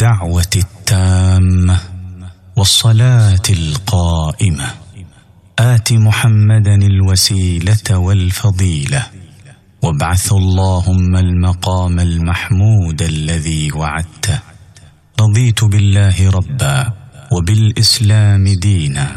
الدعوه التامه والصلاه القائمه ات محمدا الوسيله والفضيله وابعث اللهم المقام المحمود الذي وعدته رضيت بالله ربا وبالاسلام دينا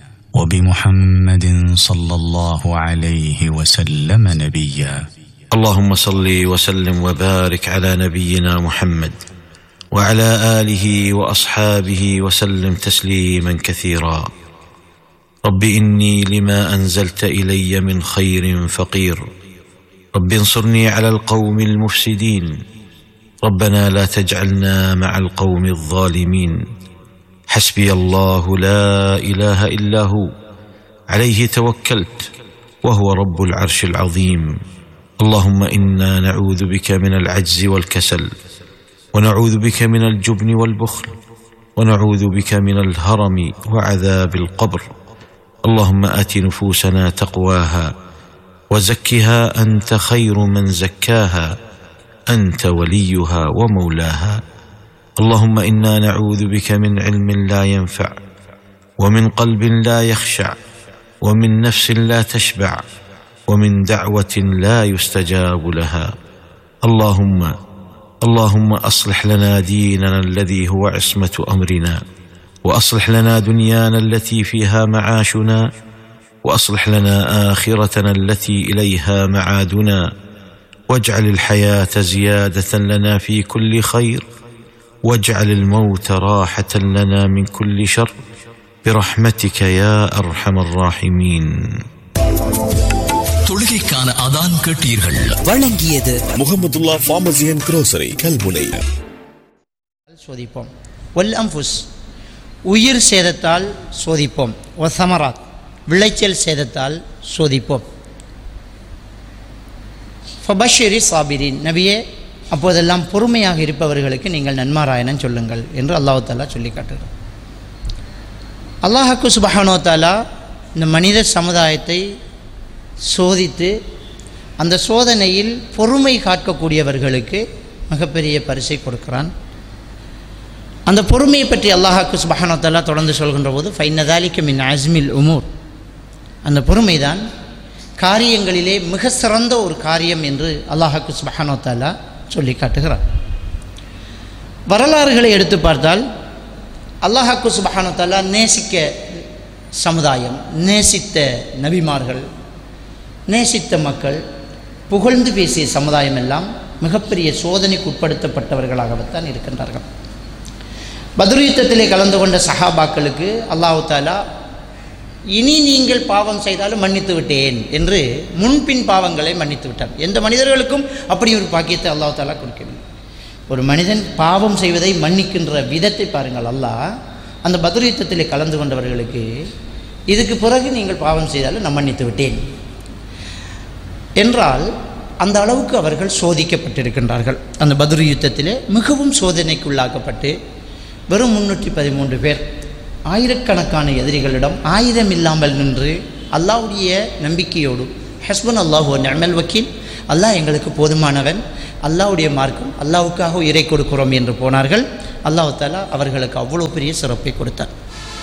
وبمحمد صلى الله عليه وسلم نبيا اللهم صل وسلم وبارك على نبينا محمد وعلى اله واصحابه وسلم تسليما كثيرا رب اني لما انزلت الي من خير فقير رب انصرني على القوم المفسدين ربنا لا تجعلنا مع القوم الظالمين حسبي الله لا اله الا هو عليه توكلت وهو رب العرش العظيم اللهم انا نعوذ بك من العجز والكسل ونعوذ بك من الجبن والبخل ونعوذ بك من الهرم وعذاب القبر اللهم ات نفوسنا تقواها وزكها انت خير من زكاها انت وليها ومولاها اللهم انا نعوذ بك من علم لا ينفع ومن قلب لا يخشع ومن نفس لا تشبع ومن دعوه لا يستجاب لها اللهم اللهم اصلح لنا ديننا الذي هو عصمه امرنا واصلح لنا دنيانا التي فيها معاشنا واصلح لنا اخرتنا التي اليها معادنا واجعل الحياه زياده لنا في كل خير واجعل الموت راحه لنا من كل شر برحمتك يا ارحم الراحمين தொழுகைக்கான அதான் கேட்டீர்கள் வழங்கியது Mohamedulla pharmacy and grocery Kalmunai சோதிப்போம் ஒல் அம்புஸ் உயிர் சேதத்தால் சோதிப்போம் ஒசமராத் விளைச்சல் சேதத்தால் சோதிப்போம் ஃபபஷிரி சாபிரின் நபியே அப்போதெல்லாம் பொறுமையாக இருப்பவர்களுக்கு நீங்கள் நன்மாராயணம் சொல்லுங்கள் என்று அல்லாஹ் தாலா சொல்லி காட்டுகிறார் அல்லாஹாக்கு சுபஹானோ தாலா இந்த மனித சமுதாயத்தை சோதித்து அந்த சோதனையில் பொறுமை காக்கக்கூடியவர்களுக்கு மிகப்பெரிய பரிசை கொடுக்கிறான் அந்த பொறுமையை பற்றி அல்லாஹாக்கு சுபஹானோ தாலா தொடர்ந்து சொல்கின்ற போது ஃபைனதாலிக்கு மின் அஸ்மில் உமூர் அந்த பொறுமைதான் காரியங்களிலே மிக சிறந்த ஒரு காரியம் என்று அல்லாஹாக்கு சுபஹானோ தாலா சொல்லி காட்டுகிறார் வரலாறுகளை எடுத்து பார்த்தால் அல்லாஹாக்கு சுபஹானோ தாலா நேசிக்க சமுதாயம் நேசித்த நபிமார்கள் நேசித்த மக்கள் புகழ்ந்து பேசிய சமுதாயம் எல்லாம் மிகப்பெரிய சோதனைக்கு உட்படுத்தப்பட்டவர்களாகத்தான் இருக்கின்றார்கள் பத்ரு யுத்தத்திலே கலந்து கொண்ட சஹாபாக்களுக்கு அல்லாஹு தாலா இனி நீங்கள் பாவம் செய்தாலும் மன்னித்து விட்டேன் என்று முன்பின் பாவங்களை மன்னித்து விட்டார் எந்த மனிதர்களுக்கும் அப்படி ஒரு பாக்கியத்தை அல்லாஹ் தாலா கொடுக்கவில்லை ஒரு மனிதன் பாவம் செய்வதை மன்னிக்கின்ற விதத்தை பாருங்கள் அல்லாஹ் அந்த பத்ரு யுத்தத்திலே கலந்து கொண்டவர்களுக்கு இதுக்கு பிறகு நீங்கள் பாவம் செய்தாலும் நான் மன்னித்து விட்டேன் என்றால் அந்த அளவுக்கு அவர்கள் சோதிக்கப்பட்டிருக்கின்றார்கள் அந்த பத்ரு யுத்தத்திலே மிகவும் சோதனைக்குள்ளாக்கப்பட்டு வெறும் முன்னூற்றி பதிமூன்று பேர் ஆயிரக்கணக்கான எதிரிகளிடம் ஆயுதம் இல்லாமல் நின்று அல்லாவுடைய நம்பிக்கையோடு ஹஸ்பன் அல்லாஹு நெமல் வக்கீல் அல்லாஹ் எங்களுக்கு போதுமானவன் அல்லாவுடைய மார்க்கம் அல்லாவுக்காக உயிரை கொடுக்கிறோம் என்று போனார்கள் அல்லாஹு தாலா அவர்களுக்கு அவ்வளோ பெரிய சிறப்பை கொடுத்தார்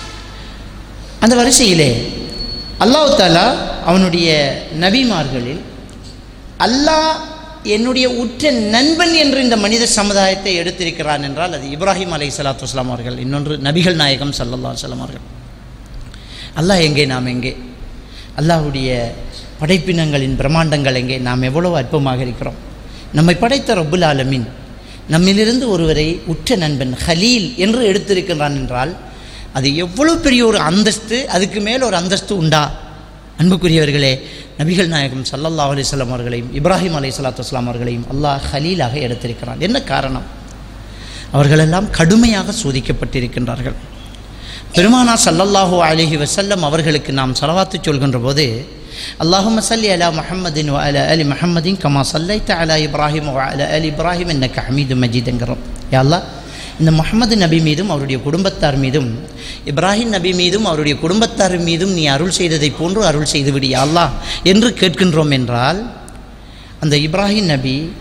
அந்த வரிசையிலே அல்லாஹு தாலா அவனுடைய நபிமார்களில் அல்லாஹ் என்னுடைய உற்ற நண்பன் என்று இந்த மனித சமுதாயத்தை எடுத்திருக்கிறான் என்றால் அது இப்ராஹிம் அலை சலாத்து வஸ்லாம் அவர்கள் இன்னொன்று நபிகள் நாயகம் சல்லல்லா வல்லம் அவர்கள் அல்லாஹ் எங்கே நாம் எங்கே அல்லாஹுடைய படைப்பினங்களின் பிரம்மாண்டங்கள் எங்கே நாம் எவ்வளவு அற்பமாக இருக்கிறோம் நம்மை படைத்த ரப்புல் ஆலமின் நம்மிலிருந்து ஒருவரை உற்ற நண்பன் ஹலீல் என்று எடுத்திருக்கிறான் என்றால் அது எவ்வளவு பெரிய ஒரு அந்தஸ்து அதுக்கு மேல் ஒரு அந்தஸ்து உண்டா அன்புக்குரியவர்களே நபிகள் நாயகம் சல்லல்லா அலிஸ்லாம் அவர்களையும் இப்ராஹிம் அலி சலாத்து வஸ்லாம் அவர்களையும் அல்லாஹ் ஹலீலாக எடுத்திருக்கிறான் என்ன காரணம் அவர்களெல்லாம் கடுமையாக சோதிக்கப்பட்டிருக்கின்றார்கள் பெருமானா சல்லல்லாஹு அலிஹி வசல்லம் அவர்களுக்கு நாம் சலவாத்து சொல்கின்ற போது அல்லாஹும் சல்லி அலா முஹம்மதின் அல அலி முஹம்மதின் கமா சல்லைத்த அலா இப்ராஹிம் அல அலி இப்ராஹிம் என்ன ஹமீது மஜீதுங்கிறோம் யாழ்லா இந்த முகமது நபி மீதும் அவருடைய குடும்பத்தார் மீதும் இப்ராஹிம் நபி மீதும் அவருடைய குடும்பத்தார் மீதும் நீ அருள் செய்ததைப் போன்று அருள் செய்து விடியா அல்லாஹ் என்று கேட்கின்றோம் என்றால் அந்த இப்ராஹிம் நபி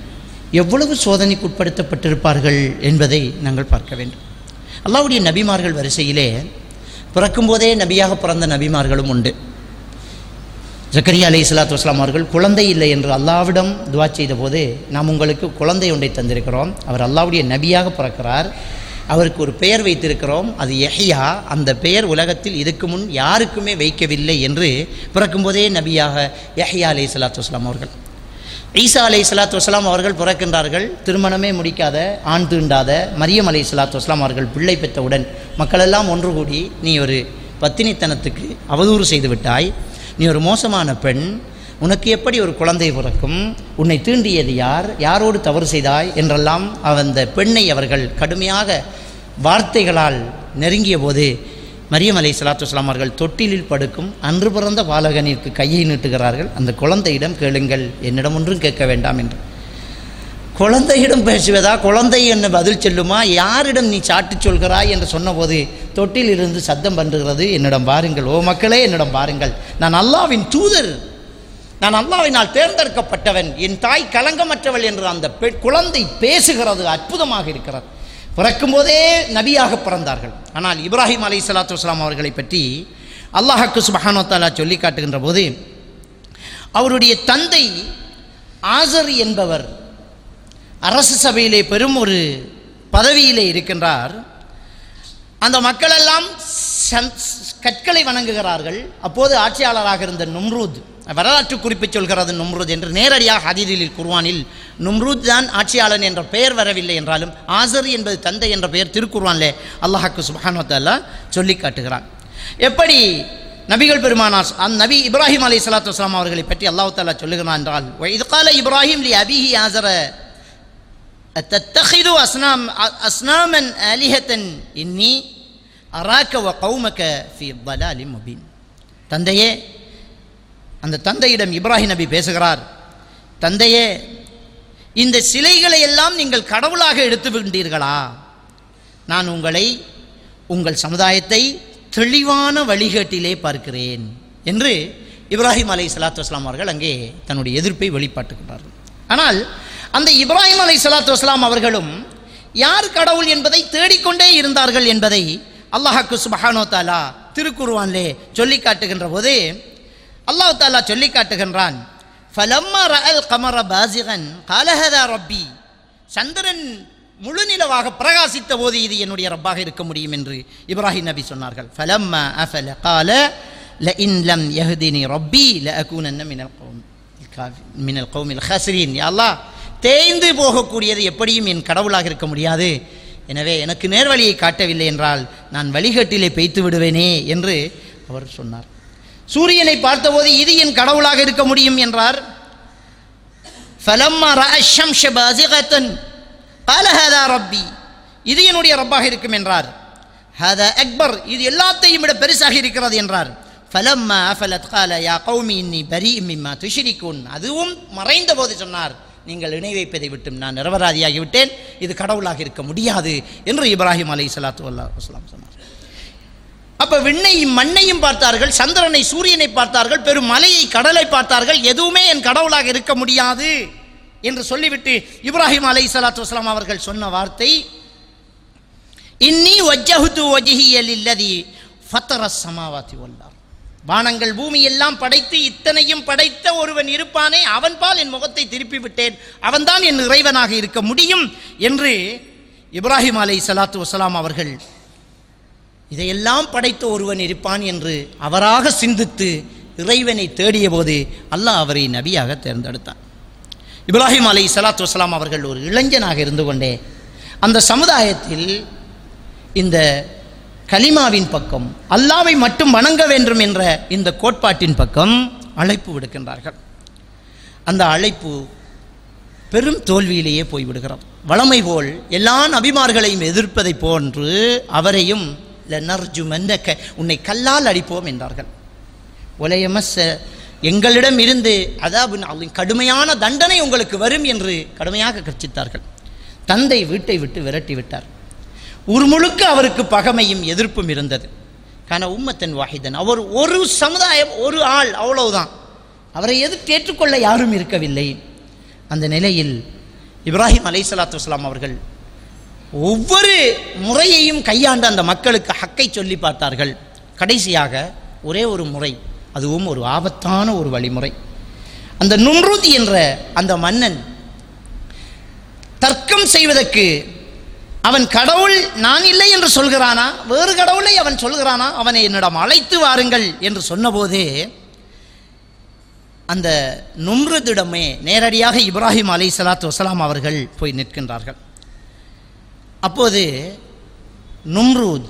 எவ்வளவு சோதனைக்கு உட்படுத்தப்பட்டிருப்பார்கள் என்பதை நாங்கள் பார்க்க வேண்டும் அல்லாஹ்வுடைய நபிமார்கள் வரிசையிலே பிறக்கும்போதே நபியாக பிறந்த நபிமார்களும் உண்டு ஜக்கரியா அலை இஸ்லாத்து வஸ்லாம் அவர்கள் குழந்தை இல்லை என்று அல்லாவிடம் துவா செய்த போது நாம் உங்களுக்கு குழந்தை ஒன்றை தந்திருக்கிறோம் அவர் அல்லாவுடைய நபியாக பிறக்கிறார் அவருக்கு ஒரு பெயர் வைத்திருக்கிறோம் அது யஹ்யா அந்த பெயர் உலகத்தில் இதுக்கு முன் யாருக்குமே வைக்கவில்லை என்று பிறக்கும்போதே நபியாக யஹ்யா அலை இஸ்லாத்து வஸ்லாம் அவர்கள் ஈசா அலை சலாத்து வஸ்லாம் அவர்கள் பிறக்கின்றார்கள் திருமணமே முடிக்காத ஆண் தீண்டாத மரியம் அலை சலாத்து வஸ்லாம் அவர்கள் பிள்ளை பெற்றவுடன் மக்களெல்லாம் ஒன்று கூடி நீ ஒரு பத்தினித்தனத்துக்கு அவதூறு செய்து விட்டாய் நீ ஒரு மோசமான பெண் உனக்கு எப்படி ஒரு குழந்தை பிறக்கும் உன்னை தீண்டியது யார் யாரோடு தவறு செய்தாய் என்றெல்லாம் அந்த பெண்ணை அவர்கள் கடுமையாக வார்த்தைகளால் நெருங்கிய போது மரியம் அலை சலாத்து வஸ்லாம் அவர்கள் தொட்டிலில் படுக்கும் அன்று பிறந்த பாலகனிற்கு கையை நீட்டுகிறார்கள் அந்த குழந்தையிடம் கேளுங்கள் என்னிடம் ஒன்றும் கேட்க வேண்டாம் என்று குழந்தையிடம் பேசுவதா குழந்தை என்ன பதில் சொல்லுமா யாரிடம் நீ சாட்டு சொல்கிறாய் என்று சொன்னபோது தொட்டில் இருந்து சத்தம் பண்ணுகிறது என்னிடம் பாருங்கள் ஓ மக்களே என்னிடம் பாருங்கள் நான் அல்லாவின் தூதர் நான் அல்லாவினால் தேர்ந்தெடுக்கப்பட்டவன் என் தாய் கலங்கமற்றவள் என்று அந்த பெண் குழந்தை பேசுகிறது அற்புதமாக இருக்கிறது பிறக்கும்போதே நபியாக பிறந்தார்கள் ஆனால் இப்ராஹிம் அலை சலாத்து வஸ்லாம் அவர்களை பற்றி அல்லாஹக்கு சுபஹானோ தாலா சொல்லி காட்டுகின்ற போது அவருடைய தந்தை ஆசர் என்பவர் அரசு சபையிலே பெரும் ஒரு பதவியிலே இருக்கின்றார் அந்த மக்களெல்லாம் சந்- கற்களை வணங்குகிறார்கள் அப்போது ஆட்சியாளராக இருந்த நும்ரூத் வரலாற்று குறிப்பு சொல்கிறது நும்ரூத் என்று நேரடியாக ஹதீரில் குர்வானில் நும்ரூத் தான் ஆட்சியாளன் என்ற பெயர் வரவில்லை என்றாலும் ஆசர் என்பது தந்தை என்ற பெயர் திருக்குர்வானிலே அல்லாஹாக்கு சுபஹானோத்தல்லா சொல்லி காட்டுகிறான் எப்படி நபிகள் பெருமானார் அந்த நபி இப்ராஹிம் அலை சலாத்து வஸ்லாம் அவர்களை பற்றி அல்லாஹ் தாலா சொல்லுகிறான் என்றால் இது கால இப்ராஹிம் லி அபிஹி ஆசர أتتخذ أصنام أصناما آلهة إني أراك وقومك في ضلال مبين தந்தையே அந்த தந்தையிடம் இப்ராஹிம் நபி பேசுகிறார் தந்தையே இந்த சிலைகளை எல்லாம் நீங்கள் கடவுளாக எடுத்து விட்டீர்களா நான் உங்களை உங்கள் சமுதாயத்தை தெளிவான வழிகேட்டிலே பார்க்கிறேன் என்று இப்ராஹிம் அலை சலாத்து வஸ்லாம் அவர்கள் அங்கே தன்னுடைய எதிர்ப்பை வெளிப்பாட்டுகிறார்கள் ஆனால் அந்த இப்ராஹிம் அலை சலாத்து வஸ்லாம் அவர்களும் யார் கடவுள் என்பதை தேடிக்கொண்டே இருந்தார்கள் என்பதை அல்லாஹாக்கு சுபஹானோ தாலா திருக்குருவான்லே சொல்லி காட்டுகின்ற போது அல்லாஹ் தாலா சொல்லி காட்டுகின்றான் ஃபலம்மா ரஅல் கமர பாசிகன் காலஹதா ரப்பி சந்திரன் முழு நிலவாக பிரகாசித்த போது இது என்னுடைய ரப்பாக இருக்க முடியும் என்று இப்ராஹிம் நபி சொன்னார்கள் ஃபலம்மா அஃபல கால لئن لم يهدني ربي لأكونن من القوم الكافر من القوم الخاسرين يا الله தேய்ந்து போகக்கூடியது எப்படியும் என் கடவுளாக இருக்க முடியாது எனவே எனக்கு நேர்வழியை காட்டவில்லை என்றால் நான் வழிகட்டிலே பெய்த்து விடுவேனே என்று அவர் சொன்னார் சூரியனை பார்த்தபோது இது என் கடவுளாக இருக்க முடியும் என்றார் فلما راى الشمس بازغه قال هذا ربي இது என்னுடைய ரப்பாக இருக்கும் என்றார் هذا اكبر இது எல்லாத்தையும் விட பெருசாக இருக்கிறது என்றார் فلما افلت قال يا قوم اني بريء مما تشركون அதுவும் மறைந்த போது சொன்னார் நீங்கள் இணை வைப்பதை விட்டும் நான் நிரபராதியாகி விட்டேன் இது கடவுளாக இருக்க முடியாது என்று இப்ராஹிம் அலை சலாத்து வல்லாம் சொன்னார் அப்ப விண்ணையும் மண்ணையும் பார்த்தார்கள் சந்திரனை சூரியனை பார்த்தார்கள் பெரும் மலையை கடலை பார்த்தார்கள் எதுவுமே என் கடவுளாக இருக்க முடியாது என்று சொல்லிவிட்டு இப்ராஹிம் அலை சலாத்து வஸ்லாம் அவர்கள் சொன்ன வார்த்தை இன்னி வஜ்ஜஹுது வஜ்ஹிய லில்லதி ஃபத்தர சமாவாதி வல்லார் வானங்கள் பூமி எல்லாம் படைத்து இத்தனையும் படைத்த ஒருவன் இருப்பானே அவன் பால் என் முகத்தை திருப்பி விட்டேன் அவன்தான் என் இறைவனாக இருக்க முடியும் என்று இப்ராஹிம் அலை சலாத்து வசலாம் அவர்கள் இதையெல்லாம் படைத்த ஒருவன் இருப்பான் என்று அவராக சிந்தித்து இறைவனை தேடிய போது அல்லாஹ் அவரை நபியாக தேர்ந்தெடுத்தான் இப்ராஹிம் அலை சலாத்து வசலாம் அவர்கள் ஒரு இளைஞனாக இருந்து கொண்டே அந்த சமுதாயத்தில் இந்த கலிமாவின் பக்கம் அல்லாவை மட்டும் வணங்க வேண்டும் என்ற இந்த கோட்பாட்டின் பக்கம் அழைப்பு விடுக்கின்றார்கள் அந்த அழைப்பு பெரும் தோல்வியிலேயே போய்விடுகிறது வளமை போல் எல்லா நபிமார்களையும் எதிர்ப்பதை போன்று அவரையும் லனர்ஜுமன்னக உன்னை கல்லால் அடிப்போம் என்றார்கள் ஒலையமஸ் எங்களிடம் இருந்து அதாவது கடுமையான தண்டனை உங்களுக்கு வரும் என்று கடுமையாக கர்ச்சித்தார்கள் தந்தை வீட்டை விட்டு விரட்டி விட்டார் ஊர் முழுக்க அவருக்கு பகமையும் எதிர்ப்பும் இருந்தது கான உம்மத்தன் வாஹிதன் அவர் ஒரு சமுதாயம் ஒரு ஆள் அவ்வளவுதான் அவரை எதிர்த்து ஏற்றுக்கொள்ள யாரும் இருக்கவில்லை அந்த நிலையில் இப்ராஹிம் அலைஹிஸ்ஸலாத்து வஸ்ஸலாம் அவர்கள் ஒவ்வொரு முறையையும் கையாண்டு அந்த மக்களுக்கு ஹக்கை சொல்லி பார்த்தார்கள் கடைசியாக ஒரே ஒரு முறை அதுவும் ஒரு ஆபத்தான ஒரு வழிமுறை அந்த நும்ருத் என்ற அந்த மன்னன் தர்க்கம் செய்வதற்கு அவன் கடவுள் நான் இல்லை என்று சொல்கிறானா வேறு கடவுளை அவன் சொல்கிறானா அவனை என்னிடம் அழைத்து வாருங்கள் என்று சொன்னபோது அந்த நும்ருதிடமே நேரடியாக இப்ராஹிம் அலை சலாத்து வசலாம் அவர்கள் போய் நிற்கின்றார்கள் அப்போது நும்ரூத்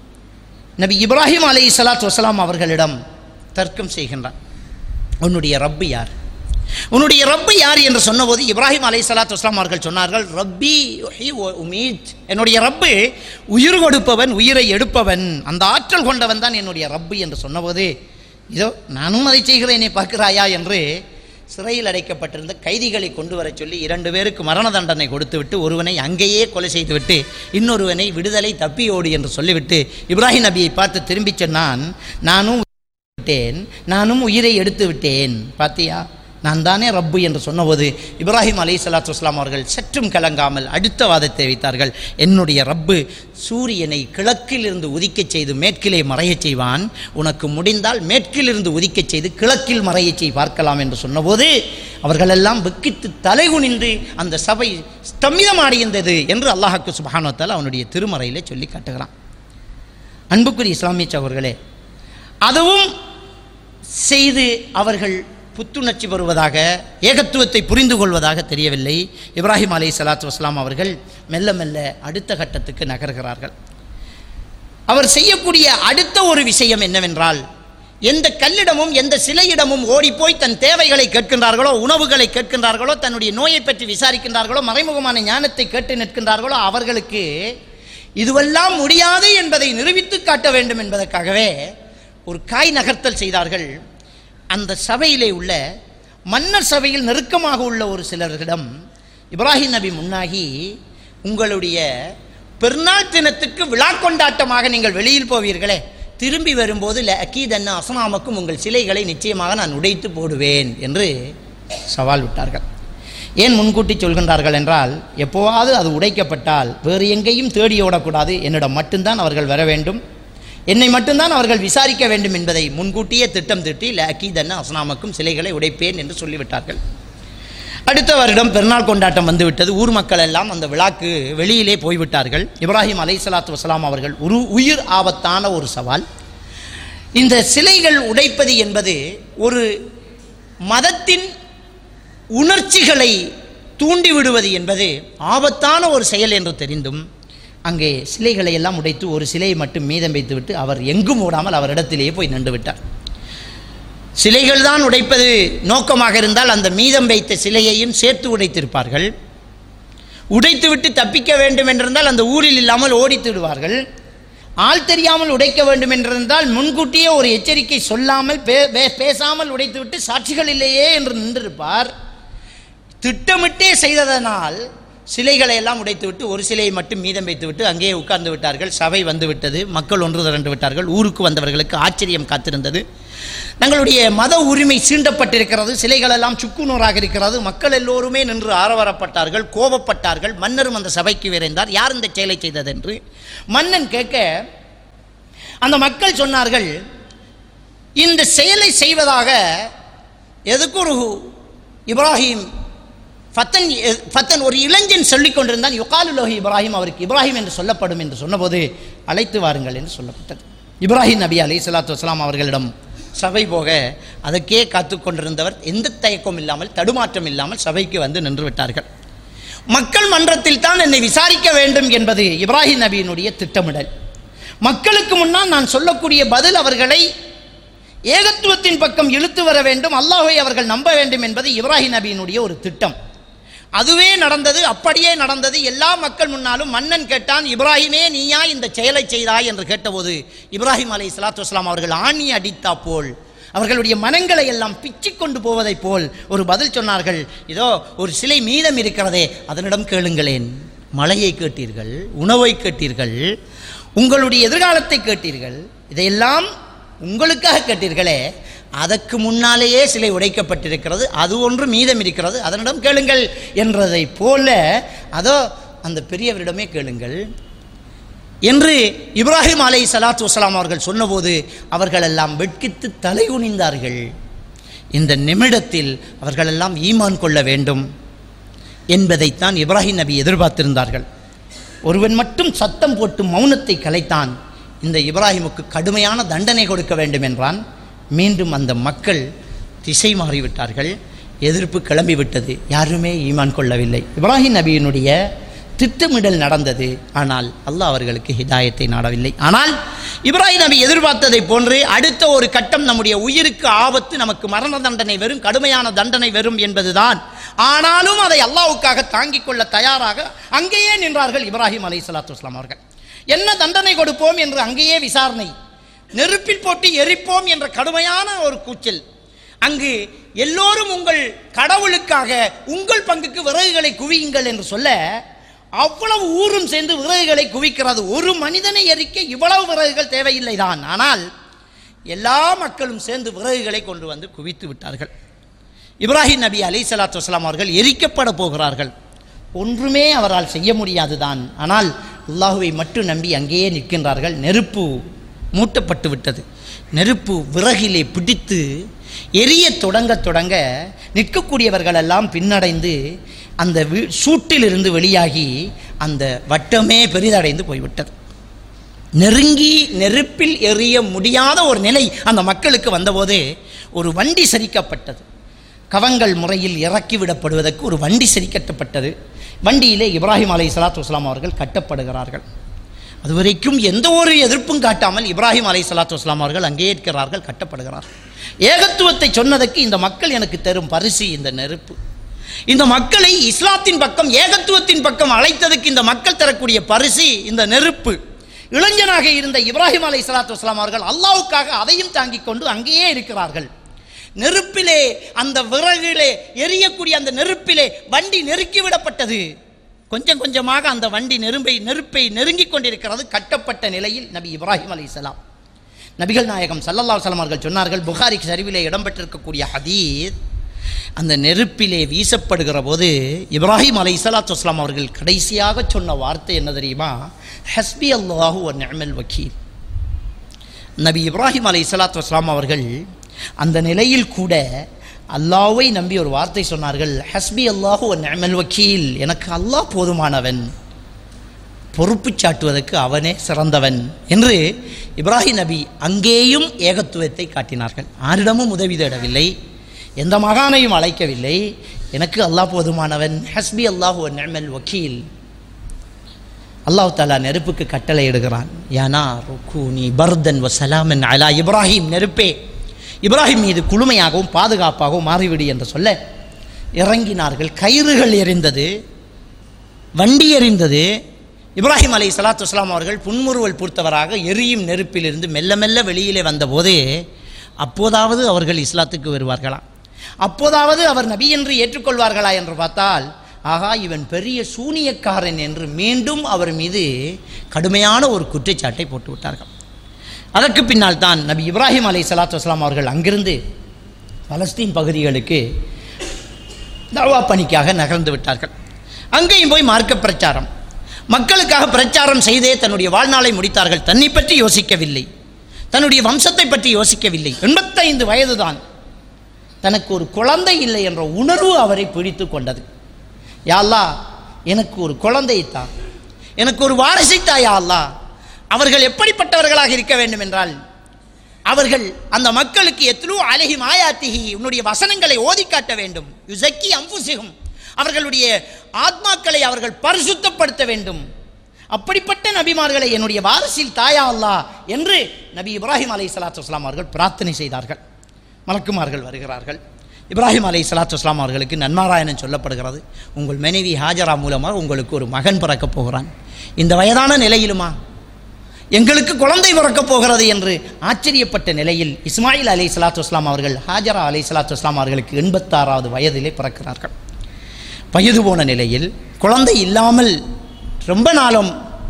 நபி இப்ராஹிம் அலை சலாத்து வசலாம் அவர்களிடம் தர்க்கம் செய்கின்றான் உன்னுடைய ரப்பு யார் உன்னுடைய ரப்பு யார் என்று சொன்னபோது இப்ராஹிம் அலை சலாத்து வஸ்லாம் அவர்கள் சொன்னார்கள் ரப்பி யுஹ்யி வ உமீத் என்னுடைய ரப்பு உயிர் கொடுப்பவன் உயிரை எடுப்பவன் அந்த ஆற்றல் கொண்டவன் தான் என்னுடைய ரப்பு என்று சொன்னபோது இதோ நானும் அதை செய்கிறேனே பார்க்கிறாயா என்று சிறையில் அடைக்கப்பட்டிருந்த கைதிகளை கொண்டு வரச் சொல்லி இரண்டு பேருக்கு மரண தண்டனை கொடுத்துவிட்டு ஒருவனை அங்கேயே கொலை செய்துவிட்டு இன்னொருவனை விடுதலை தப்பியோடு என்று சொல்லிவிட்டு இப்ராஹிம் நபியை பார்த்து திரும்பிச் சொன்னான் நானும் விட்டேன் நானும் உயிரை எடுத்து விட்டேன் பாத்தியா நான் தானே ரப்பு என்று சொன்னபோது இப்ராஹிம் அலை சலாத்து வஸ்லாம் அவர்கள் சற்றும் கலங்காமல் அடுத்த வாதத்தை வைத்தார்கள் என்னுடைய ரப்பு சூரியனை கிழக்கிலிருந்து உதிக்கச் செய்து மேற்கிலே மறையச் செய்வான் உனக்கு முடிந்தால் மேற்கிலிருந்து உதிக்கச் செய்து கிழக்கில் மறையச் செய் பார்க்கலாம் என்று சொன்னபோது அவர்களெல்லாம் வெக்கித்து தலைகுனிந்து அந்த சபை ஸ்தம்பிதமாடியிருந்தது என்று அல்லாஹாக்கு சுபானத்தால் அவனுடைய திருமறையிலே சொல்லி காட்டுகிறான் அன்புக்குரிய இஸ்லாமிய சகோர்களே அதுவும் செய்து அவர்கள் புத்துணர்ச்சி பெறுவதாக ஏகத்துவத்தை புரிந்து கொள்வதாக தெரியவில்லை இப்ராஹிம் அலை சலாத்து வஸ்லாம் அவர்கள் மெல்ல மெல்ல அடுத்த கட்டத்துக்கு நகர்கிறார்கள் அவர் செய்யக்கூடிய அடுத்த ஒரு விஷயம் என்னவென்றால் எந்த கல்லிடமும் எந்த சிலையிடமும் ஓடிப்போய் தன் தேவைகளை கேட்கின்றார்களோ உணவுகளை கேட்கின்றார்களோ தன்னுடைய நோயை பற்றி விசாரிக்கின்றார்களோ மறைமுகமான ஞானத்தை கேட்டு நிற்கின்றார்களோ அவர்களுக்கு இதுவெல்லாம் முடியாது என்பதை நிரூபித்து காட்ட வேண்டும் என்பதற்காகவே ஒரு காய் நகர்த்தல் செய்தார்கள் அந்த சபையிலே உள்ள மன்னர் சபையில் நெருக்கமாக உள்ள ஒரு சிலரிடம் இப்ராஹிம் நபி முன்னாகி உங்களுடைய பெருநாள் தினத்துக்கு விழா கொண்டாட்டமாக நீங்கள் வெளியில் போவீர்களே திரும்பி வரும்போது அக்கீதன்ன அசனாமக்கும் உங்கள் சிலைகளை நிச்சயமாக நான் உடைத்து போடுவேன் என்று சவால் விட்டார்கள் ஏன் முன்கூட்டி சொல்கின்றார்கள் என்றால் எப்போவாவது அது உடைக்கப்பட்டால் வேறு எங்கேயும் தேடி ஓடக்கூடாது என்னிடம் மட்டும்தான் அவர்கள் வர வேண்டும் என்னை மட்டும்தான் அவர்கள் விசாரிக்க வேண்டும் என்பதை முன்கூட்டியே திட்டம் திட்டி லக்கீதன்ன அஸ்னாமுக்கும் சிலைகளை உடைப்பேன் என்று சொல்லிவிட்டார்கள் அடுத்த வருடம் பெருநாள் கொண்டாட்டம் வந்துவிட்டது ஊர் மக்கள் எல்லாம் அந்த விழாக்கு வெளியிலே போய்விட்டார்கள் இப்ராஹிம் அலை சலாத்து வசலாம் அவர்கள் ஒரு உயிர் ஆபத்தான ஒரு சவால் இந்த சிலைகள் உடைப்பது என்பது ஒரு மதத்தின் உணர்ச்சிகளை தூண்டிவிடுவது என்பது ஆபத்தான ஒரு செயல் என்று தெரிந்தும் அங்கே சிலைகளை எல்லாம் உடைத்து ஒரு சிலையை மட்டும் மீதம் வைத்துவிட்டு அவர் எங்கும் ஓடாமல் அவரிடத்திலேயே போய் நின்று விட்டார் சிலைகள் தான் உடைப்பது நோக்கமாக இருந்தால் அந்த மீதம் வைத்த சிலையையும் சேர்த்து உடைத்திருப்பார்கள் உடைத்துவிட்டு தப்பிக்க வேண்டும் என்றிருந்தால் அந்த ஊரில் இல்லாமல் ஓடித்து விடுவார்கள் ஆள் தெரியாமல் உடைக்க வேண்டும் என்றிருந்தால் முன்கூட்டியே ஒரு எச்சரிக்கை சொல்லாமல் பே- பே- பேசாமல் உடைத்துவிட்டு சாட்சிகள் இல்லையே என்று நின்றிருப்பார் திட்டமிட்டே செய்ததனால் சிலைகளை எல்லாம் உடைத்துவிட்டு ஒரு சிலையை மட்டும் மீதம் வைத்துவிட்டு அங்கேயே உட்கார்ந்து விட்டார்கள் சபை வந்து விட்டது மக்கள் ஒன்று திரண்டு விட்டார்கள் ஊருக்கு வந்தவர்களுக்கு ஆச்சரியம் காத்திருந்தது தங்களுடைய மத உரிமை சீண்டப்பட்டிருக்கிறது சிலைகள் எல்லாம் சுக்குநூறாக இருக்கிறது மக்கள் எல்லோருமே நின்று ஆரவாரப்பட்டார்கள் கோபப்பட்டார்கள் மன்னரும் அந்த சபைக்கு விரைந்தார் யார் இந்த செயலை செய்தது என்று மன்னன் கேட்க அந்த மக்கள் சொன்னார்கள் இந்த செயலை செய்வதாக எதுக்கு ஒரு இப்ராஹிம் ஃபத்தன் எ- ஃபத்தன் ஒரு இளைஞன் சொல்லிக் கொண்டிருந்தான் யுகாலுலோஹி இப்ராஹிம் அவருக்கு இப்ராஹிம் என்று சொல்லப்படும் என்று சொன்னபோது அழைத்து வாருங்கள் என்று சொல்லப்பட்டது இப்ராஹிம் நபி அலி சலாத்து வஸ்லாம் அவர்களிடம் சபை போக அதற்கே காத்து கொண்டிருந்தவர் எந்த தயக்கம் இல்லாமல் தடுமாற்றம் இல்லாமல் சபைக்கு வந்து நின்று விட்டார்கள் மக்கள் மன்றத்தில் தான் என்னை விசாரிக்க வேண்டும் என்பது இப்ராஹிம் நபியினுடைய திட்டமிடல் மக்களுக்கு முன்னால் நான் சொல்லக்கூடிய பதில் அவர்களை ஏகத்துவத்தின் பக்கம் இழுத்து வர வேண்டும் அல்லாஹ்வை அவர்கள் நம்ப வேண்டும் என்பது இப்ராஹிம் நபியினுடைய ஒரு திட்டம் அதுவே நடந்தது அப்படியே நடந்தது எல்லா மக்கள் முன்னாலும் மன்னன் கேட்டான் இப்ராஹிமே நீயா இந்த செயலை செய்தாய் என்று கேட்டபோது இப்ராஹிம் அலை சலாத்து வஸ்லாம் அவர்கள் ஆணி அடித்தா போல் அவர்களுடைய மனங்களை எல்லாம் பிச்சிக் கொண்டு போவதைப் போல் ஒரு பதில் சொன்னார்கள் இதோ ஒரு சிலை மீதம் இருக்கிறதே அதனிடம் கேளுங்களேன் மழையை கேட்டீர்கள் உணவை கேட்டீர்கள் உங்களுடைய எதிர்காலத்தை கேட்டீர்கள் இதையெல்லாம் உங்களுக்காக கேட்டீர்களே அதற்கு முன்னாலேயே சிலை உடைக்கப்பட்டிருக்கிறது அது ஒன்று மீதம் இருக்கிறது அதனிடம் கேளுங்கள் என்றதை போல அதோ அந்த பெரியவரிடமே கேளுங்கள் என்று இப்ராஹிம் அலை சலாத்து வசலாம் அவர்கள் சொன்னபோது அவர்களெல்லாம் வெட்கித்து தலை குனிந்தார்கள் இந்த நிமிடத்தில் அவர்களெல்லாம் ஈமான் கொள்ள வேண்டும் என்பதைத்தான் இப்ராஹிம் நபி எதிர்பார்த்திருந்தார்கள் ஒருவன் மட்டும் சத்தம் போட்டு மௌனத்தை கலைத்தான் இந்த இப்ராஹிமுக்கு கடுமையான தண்டனை கொடுக்க வேண்டும் என்றான் மீண்டும் அந்த மக்கள் திசை மாறிவிட்டார்கள் எதிர்ப்பு கிளம்பிவிட்டது யாருமே ஈமான் கொள்ளவில்லை இப்ராஹிம் நபியினுடைய திட்டமிடல் நடந்தது ஆனால் அல்லாஹ் அவர்களுக்கு ஹிதாயத்தை நாடவில்லை ஆனால் இப்ராஹிம் நபி எதிர்பார்த்ததை போன்று அடுத்த ஒரு கட்டம் நம்முடைய உயிருக்கு ஆபத்து நமக்கு மரண தண்டனை வரும் கடுமையான தண்டனை வரும் என்பதுதான் ஆனாலும் அதை அல்லாஹ்வுக்காக தாங்கிக் கொள்ள தயாராக அங்கேயே நின்றார்கள் இப்ராஹிம் அலை சலாத்து வஸ்லாம் அவர்கள் என்ன தண்டனை கொடுப்போம் என்று அங்கேயே விசாரணை நெருப்பில் போட்டு எரிப்போம் என்ற கடுமையான ஒரு கூச்சல் அங்கு எல்லோரும் உங்கள் கடவுளுக்காக உங்கள் பங்குக்கு விறகுகளை குவியுங்கள் என்று சொல்ல அவ்வளவு ஊரும் சேர்ந்து விறகுகளை குவிக்கிறது ஒரு மனிதனை எரிக்க இவ்வளவு விறகுகள் தேவையில்லை தான் ஆனால் எல்லா மக்களும் சேர்ந்து விறகுகளை கொண்டு வந்து குவித்து விட்டார்கள் இப்ராஹிம் நபி அலை சலாத்து வஸ்லாம் அவர்கள் எரிக்கப்பட போகிறார்கள் ஒன்றுமே அவரால் செய்ய முடியாதுதான் ஆனால் அல்லாஹுவை மட்டும் நம்பி அங்கேயே நிற்கின்றார்கள் நெருப்பு மூட்டப்பட்டு விட்டது நெருப்பு விறகிலே பிடித்து எரிய தொடங்க தொடங்க நிற்கக்கூடியவர்கள் எல்லாம் பின்னடைந்து அந்த வீ- சூட்டிலிருந்து வெளியாகி அந்த வட்டமே பெரிதடைந்து போய்விட்டது நெருங்கி நெருப்பில் எறிய முடியாத ஒரு நிலை அந்த மக்களுக்கு வந்தபோது ஒரு வண்டி சரிக்கப்பட்டது கவங்கள் முறையில் இறக்கி விடப்படுவதற்கு ஒரு வண்டி சரிக்கட்டப்பட்டது வண்டியிலே இப்ராஹிம் அலை சலாத்து வஸ்லாம் அவர்கள் கட்டப்படுகிறார்கள் அதுவரைக்கும் எந்த ஒரு எதிர்ப்பும் காட்டாமல் இப்ராஹிம் அலை சலாத்து வஸ்லாம் அவர்கள் அங்கே இருக்கிறார்கள் கட்டப்படுகிறார்கள் ஏகத்துவத்தை சொன்னதற்கு இந்த மக்கள் எனக்கு தரும் பரிசு இந்த நெருப்பு இந்த மக்களை இஸ்லாத்தின் பக்கம் ஏகத்துவத்தின் பக்கம் அழைத்ததுக்கு இந்த மக்கள் தரக்கூடிய பரிசு இந்த நெருப்பு இளைஞனாக இருந்த இப்ராஹிம் அலை சலாத்து வஸ்லாம் அவர்கள் அல்லாவுக்காக அதையும் தாங்கிக் கொண்டு அங்கேயே இருக்கிறார்கள் நெருப்பிலே அந்த விறகிலே எரியக்கூடிய அந்த நெருப்பிலே வண்டி நெருக்கி விடப்பட்டது கொஞ்சம் கொஞ்சமாக அந்த வண்டி நெருப்பை நெருப்பை நெருங்கிக் கொண்டிருக்கிறது கட்டப்பட்ட நிலையில் நபி இப்ராஹிம் அலைஹிஸ்ஸலாம் நபிகள் நாயகம் ஸல்லல்லாஹு அலைஹி அவர்கள் சொன்னார்கள் புகாரி சரிவிலே இடம்பெற்றிருக்கக்கூடிய ஹதீஸ் அந்த நெருப்பிலே வீசப்படுகிற போது இப்ராஹிம் அலை சலாத்து வஸ்லாம் அவர்கள் கடைசியாக சொன்ன வார்த்தை என்ன தெரியுமா ஹஸ்பி அல்லாஹு ஒ நிஅமல் வக்கீல் நபி இப்ராஹிம் அலை சலாத்து வஸ்லாம் அவர்கள் அந்த நிலையில் கூட அல்லாஹ்வை நம்பி ஒரு வார்த்தை சொன்னார்கள் ஹஸ்பி அல்லாஹு ஒ நிஅமல் வக்கீல் எனக்கு அல்லாஹ் போதுமானவன் பொறுப்பு சாட்டுவதற்கு அவனே சிறந்தவன் என்று இப்ராஹிம் நபி அங்கேயும் ஏகத்துவத்தை காட்டினார்கள் ஆரிடமும் உதவி தேடவில்லை எந்த மகானையும் அழைக்கவில்லை எனக்கு அல்லாஹ் போதுமானவன் ஹஸ்பி அல்லாஹு ஒ நிஅமல் வக்கீல் அல்லாஹ் தாலா நெருப்புக்கு கட்டளை இடுகிறான் யானா ருக்கூனி பர்தன் வ சலாமன் அலா இப்ராஹிம் நெருப்பே இப்ராஹிம் மீது குளுமையாகவும் பாதுகாப்பாகவும் மாறிவிடு என்று சொல்ல இறங்கினார்கள் கயிறுகள் எரிந்தது வண்டி எரிந்தது இப்ராஹிம் அலை சலாத்து வஸ்லாம் அவர்கள் புன்முறுவல் பூர்த்தவராக எரியும் நெருப்பிலிருந்து மெல்ல மெல்ல வெளியிலே வந்தபோது அப்போதாவது அவர்கள் இஸ்லாத்துக்கு வருவார்களா அப்போதாவது அவர் நபி என்று ஏற்றுக்கொள்வார்களா என்று பார்த்தால் ஆகா இவன் பெரிய சூனியக்காரன் என்று மீண்டும் அவர் மீது கடுமையான ஒரு குற்றச்சாட்டை போட்டு விட்டார்கள் அதற்கு பின்னால் தான் நபி இப்ராஹிம் அலை சலாத்து வஸ்லாம் அவர்கள் அங்கிருந்து பலஸ்தீன் பகுதிகளுக்கு தவா பணிக்காக நகர்ந்து விட்டார்கள் அங்கேயும் போய் மார்க்க பிரச்சாரம் மக்களுக்காக பிரச்சாரம் செய்தே தன்னுடைய வாழ்நாளை முடித்தார்கள் தன்னை பற்றி யோசிக்கவில்லை தன்னுடைய வம்சத்தை பற்றி யோசிக்கவில்லை எண்பத்தைந்து வயதுதான் தனக்கு ஒரு குழந்தை இல்லை என்ற உணர்வு அவரை பிடித்து கொண்டது யா அல்லாஹ் எனக்கு ஒரு குழந்தை தா எனக்கு ஒரு வாரிசை தா யா அல்லாஹ் அவர்கள் எப்படிப்பட்டவர்களாக இருக்க வேண்டும் என்றால் அவர்கள் அந்த மக்களுக்கு எத்லு அலஹி மாயாத்திஹி உன்னுடைய வசனங்களை ஓதி காட்ட வேண்டும் யுசக்கி அம்புசிகும் அவர்களுடைய ஆத்மாக்களை அவர்கள் பரிசுத்தப்படுத்த வேண்டும் அப்படிப்பட்ட நபிமார்களை என்னுடைய வாரிசில் தாயா அல்லாஹ் என்று நபி இப்ராஹிம் அலை சலாத்து வஸ்லாம் அவர்கள் பிரார்த்தனை செய்தார்கள் மலக்குமார்கள் வருகிறார்கள் இப்ராஹிம் அலை சலாத்து வஸ்லாம் அவர்களுக்கு நன்மாராயணன் சொல்லப்படுகிறது உங்கள் மனைவி ஹாஜரா மூலமாக உங்களுக்கு ஒரு மகன் பிறக்கப் போகிறான் இந்த வயதான நிலையிலுமா எங்களுக்கு குழந்தை பிறக்கப் போகிறது என்று ஆச்சரியப்பட்ட நிலையில் இஸ்மாயில் அலை சலாத்து வஸ்லாம் அவர்கள் ஹாஜரா அலை சலாத்து வஸ்லாம் அவர்களுக்கு எண்பத்தாறாவது வயதிலே பிறக்கிறார்கள் வயது போன நிலையில் குழந்தை இல்லாமல் ரொம்ப நாளும்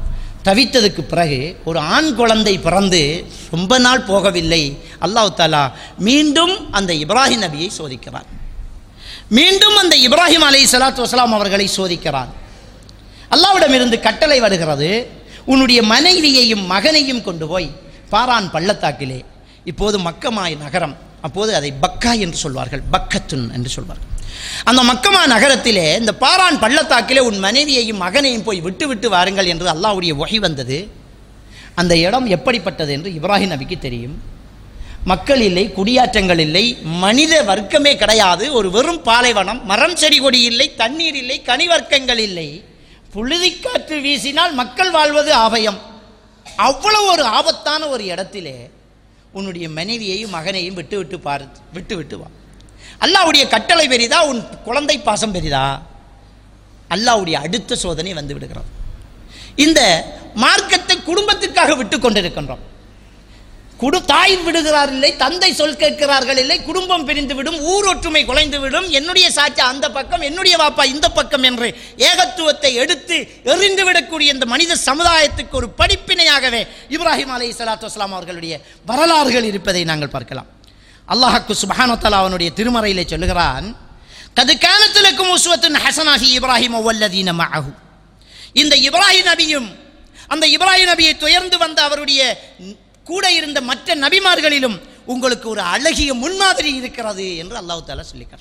தவித்ததுக்கு பிறகு ஒரு ஆண் குழந்தை பிறந்து ரொம்ப நாள் போகவில்லை அல்லாஹ் தாலா மீண்டும் அந்த இப்ராஹிம் நபியை சோதிக்கிறார் மீண்டும் அந்த இப்ராஹிம் அலை சலாத்து வசலாம் அவர்களை சோதிக்கிறார் அல்லாவிடமிருந்து கட்டளை வருகிறது உன்னுடைய மனைவியையும் மகனையும் கொண்டு போய் பாரான் பள்ளத்தாக்கிலே இப்போது மக்கமாய் நகரம் அப்போது அதை பக்கா என்று சொல்வார்கள் பக்கத்துன் என்று சொல்வார்கள் அந்த மக்கமா நகரத்திலே இந்த பாரான் பள்ளத்தாக்கிலே உன் மனைவியையும் மகனையும் போய் விட்டு விட்டு வாருங்கள் என்று அல்லாஹ்வுடைய வகை வந்தது அந்த இடம் எப்படிப்பட்டது என்று இப்ராஹிம் நபிக்கு தெரியும் மக்கள் இல்லை குடியாற்றங்கள் இல்லை மனித வர்க்கமே கிடையாது ஒரு வெறும் பாலைவனம் மரம் செடி கொடி இல்லை தண்ணீர் இல்லை கனிவர்க்கங்கள் இல்லை புழுதிக்காற்று வீசினால் மக்கள் வாழ்வது ஆபயம் அவ்வளவு ஒரு ஆபத்தான ஒரு இடத்திலே உன்னுடைய மனைவியையும் மகனையும் விட்டு விட்டு பாரு விட்டு விட்டு வா அல்லாவுடைய கட்டளை பெரிதா உன் குழந்தை பாசம் பெரிதா அல்லாவுடைய அடுத்த சோதனை வந்து விடுகிறது இந்த மார்க்கத்தை குடும்பத்திற்காக விட்டு கொண்டிருக்கின்றோம் குடு தாய் விடுகிறார் இல்லை தந்தை சொல் கேட்கிறார்கள் இல்லை குடும்பம் பிரிந்து விடும் ஊர் ஒற்றுமை குலைந்து விடும் என்னுடைய சாச்சா அந்த பக்கம் என்னுடைய வாப்பா இந்த பக்கம் என்று ஏகத்துவத்தை எடுத்து எறிந்து விடக்கூடிய இந்த மனித சமுதாயத்துக்கு ஒரு படிப்பினையாகவே இப்ராஹிம் அலை சலாத்து வஸ்லாம் அவர்களுடைய வரலாறுகள் இருப்பதை நாங்கள் பார்க்கலாம் அல்லாஹாக்கு சுபானத்தலா அவனுடைய திருமறையிலே சொல்லுகிறான் கது காலத்திலுக்கும் உஸ்வத்தின் ஹசனாகி இப்ராஹிம் ஒவ்வொல்லதீன மஅஹு இந்த இப்ராஹிம் நபியும் அந்த இப்ராஹிம் நபியை துயர்ந்து வந்த அவருடைய கூட இருந்த மற்ற நபிமார்களிலும் உங்களுக்கு ஒரு அழகிய முன்மாதிரி இருக்கிறது என்று அல்லாஹ் தாலா சொல்லிக்கிறார்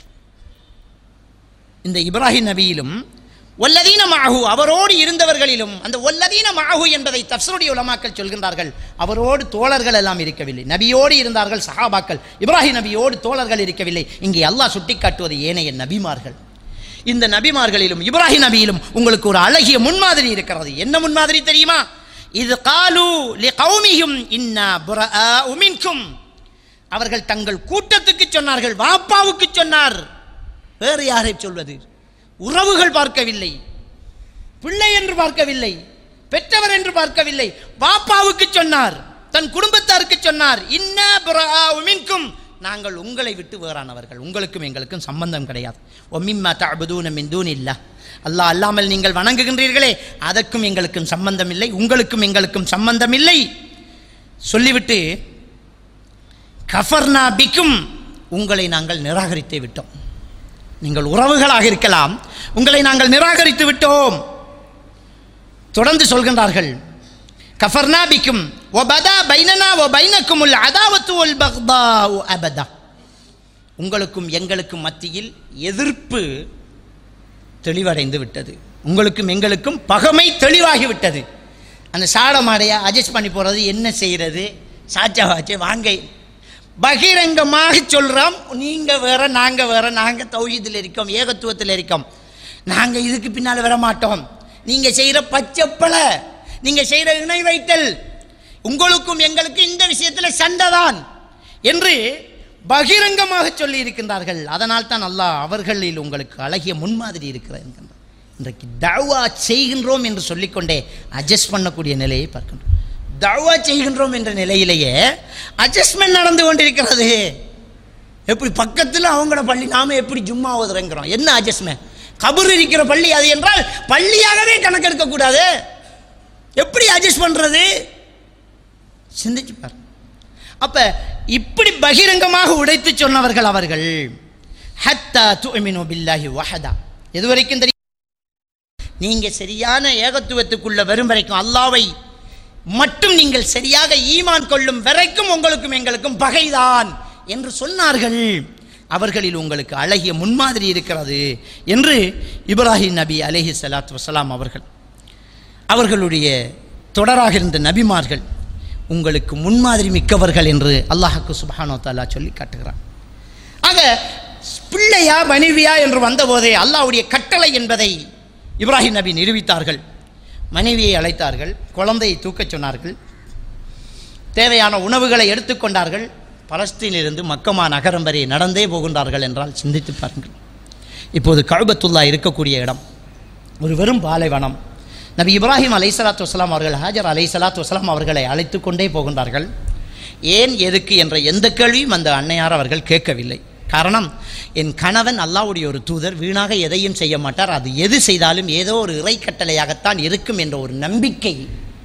இந்த இப்ராஹிம் நபியிலும் ஒல்லதீன மாஹு அவரோடு இருந்தவர்களிலும் அந்த ஒல்லதீன மாஹு என்பதை தப்சருடைய உலமாக்கள் சொல்கின்றார்கள் அவரோடு தோழர்கள் எல்லாம் இருக்கவில்லை நபியோடு இருந்தார்கள் சஹாபாக்கள் இப்ராஹிம் நபியோடு தோழர்கள் இருக்கவில்லை இங்கே அல்லாஹ் சுட்டிக்காட்டுவது ஏனைய நபிமார்கள் இந்த நபிமார்களிலும் இப்ராஹிம் நபியிலும் உங்களுக்கு ஒரு அழகிய முன்மாதிரி இருக்கிறது என்ன முன்மாதிரி தெரியுமா இது காலு லி கௌமியும் இன்னா புரஆஉ மின்கும் அவர்கள் தங்கள் கூட்டத்துக்கு சொன்னார்கள் வாப்பாவுக்கு சொன்னார் வேறு யாரை சொல்வது உறவுகள் பார்க்கவில்லை பிள்ளை என்று பார்க்கவில்லை பெற்றவர் என்று பார்க்கவில்லை பாப்பாவுக்கு சொன்னார் தன் குடும்பத்தாருக்கு சொன்னார் இன்ன புரஆஉ மின்கும் நாங்கள் உங்களை விட்டு வேறானவர்கள் உங்களுக்கும் எங்களுக்கும் சம்பந்தம் கிடையாது ஒமிம்மா தஅபுதூன மின் தூனில்லாஹ் அல்லாஹ் அல்லாமல் நீங்கள் வணங்குகின்றீர்களே அதற்கும் எங்களுக்கும் சம்பந்தம் இல்லை உங்களுக்கும் எங்களுக்கும் சம்பந்தம் இல்லை சொல்லிவிட்டு கஃபர்னா பிக்கும் உங்களை நாங்கள் நிராகரித்து விட்டோம் நீங்கள் உறவுகளாக இருக்கலாம் உங்களை நாங்கள் நிராகரித்து விட்டோம் தொடர்ந்து சொல்கின்றார்கள் கஃபர்னா பிக்கும் ஒபதா பைனனா ஒ பைனக்குமுல் அதாவத்து ஒல் பக்தா அபதா உங்களுக்கும் எங்களுக்கும் மத்தியில் எதிர்ப்பு தெளிவடைந்து விட்டது உங்களுக்கும் எங்களுக்கும் பகமை தெளிவாகி விட்டது அந்த சாடமாடையா அட்ஜஸ்ட் பண்ணி போகிறது என்ன செய்கிறது சாச்சாவாச்சு வாங்க பகிரங்கமாக சொல்கிறோம் நீங்கள் வேற நாங்கள் வேற நாங்கள் தௌஹீதில் இருக்கோம் ஏகத்துவத்தில் இருக்கோம் நாங்கள் இதுக்கு பின்னால் வர மாட்டோம் நீங்கள் செய்கிற பச்சைப்பலை நீங்கள் செய்கிற இணை வைத்தல் உங்களுக்கும் எங்களுக்கும் இந்த விஷயத்தில் சண்டை தான் என்று பகிரங்கமாக சொல்லி இருக்கின்றார்கள் அதனால் தான் அல்லாஹ் அவர்களில் உங்களுக்கு அழகிய முன்மாதிரி இருக்கிறது என்கின்றார் இன்றைக்கு தவா செய்கின்றோம் என்று சொல்லிக்கொண்டே அட்ஜஸ்ட் பண்ணக்கூடிய நிலையை பார்க்கின்றோம் தவா செய்கின்றோம் என்ற நிலையிலேயே அட்ஜஸ்ட்மெண்ட் நடந்து கொண்டிருக்கிறது எப்படி பக்கத்தில் அவங்களோட பள்ளி நாம எப்படி ஜும்மா ஓதுறோங்கிறோம் என்ன அட்ஜஸ்ட்மெண்ட் கபர் இருக்கிற பள்ளி அது என்றால் பள்ளியாகவே கணக்கெடுக்கக்கூடாது எப்படி அட்ஜஸ்ட் பண்ணுறது சிந்திச்சு பாருங்க அப்ப இப்படி பகிரங்கமாக உடைத்து சொன்னவர்கள் அவர்கள் ஹத்தா துமினு பில்லாஹி வஹதா எது வரைக்கும் தெரியும் நீங்க சரியான ஏகத்துவத்துக்குள்ள வரும் வரைக்கும் அல்லாவை மட்டும் நீங்கள் சரியாக ஈமான் கொள்ளும் வரைக்கும் உங்களுக்கும் எங்களுக்கும் பகைதான் என்று சொன்னார்கள் அவர்களில் உங்களுக்கு அழகிய முன்மாதிரி இருக்கிறது என்று இப்ராஹிம் நபி அலைஹி ஸலாத்து வஸலாம் அவர்கள் அவர்களுடைய தொடராக இருந்த நபிமார்கள் உங்களுக்கு முன்மாதிரி மிக்கவர்கள் என்று அல்லாஹுக்கு சுபஹானோ தாலா சொல்லி காட்டுகிறான் ஆக பிள்ளையா மனைவியா என்று வந்தபோதே அல்லாஹ்வுடைய கட்டளை என்பதை இப்ராஹிம் நபி நிரூபித்தார்கள் மனைவியை அழைத்தார்கள் குழந்தையை தூக்கச் சொன்னார்கள் தேவையான உணவுகளை எடுத்துக்கொண்டார்கள் பலஸ்தீனிலிருந்து மக்கமா நகரம் வரை நடந்தே போகின்றார்கள் என்றால் சிந்தித்து பாருங்கள் இப்போது கழுபத்துல்லா இருக்கக்கூடிய இடம் ஒரு வெறும் பாலைவனம் நபி இப்ராஹிம் அலை சலாத்து வஸ்லாம் அவர்கள் ஹாஜர் அலை சலாத்து வஸ்லாம் அவர்களை அழைத்து கொண்டே போகின்றார்கள் ஏன் எதுக்கு என்ற எந்த கேள்வியும் அந்த அன்னையார் அவர்கள் கேட்கவில்லை காரணம் என் கணவன் அல்லாவுடைய ஒரு தூதர் வீணாக எதையும் செய்ய மாட்டார் அது எது செய்தாலும் ஏதோ ஒரு இறை கட்டளையாகத்தான் இருக்கும் என்ற ஒரு நம்பிக்கை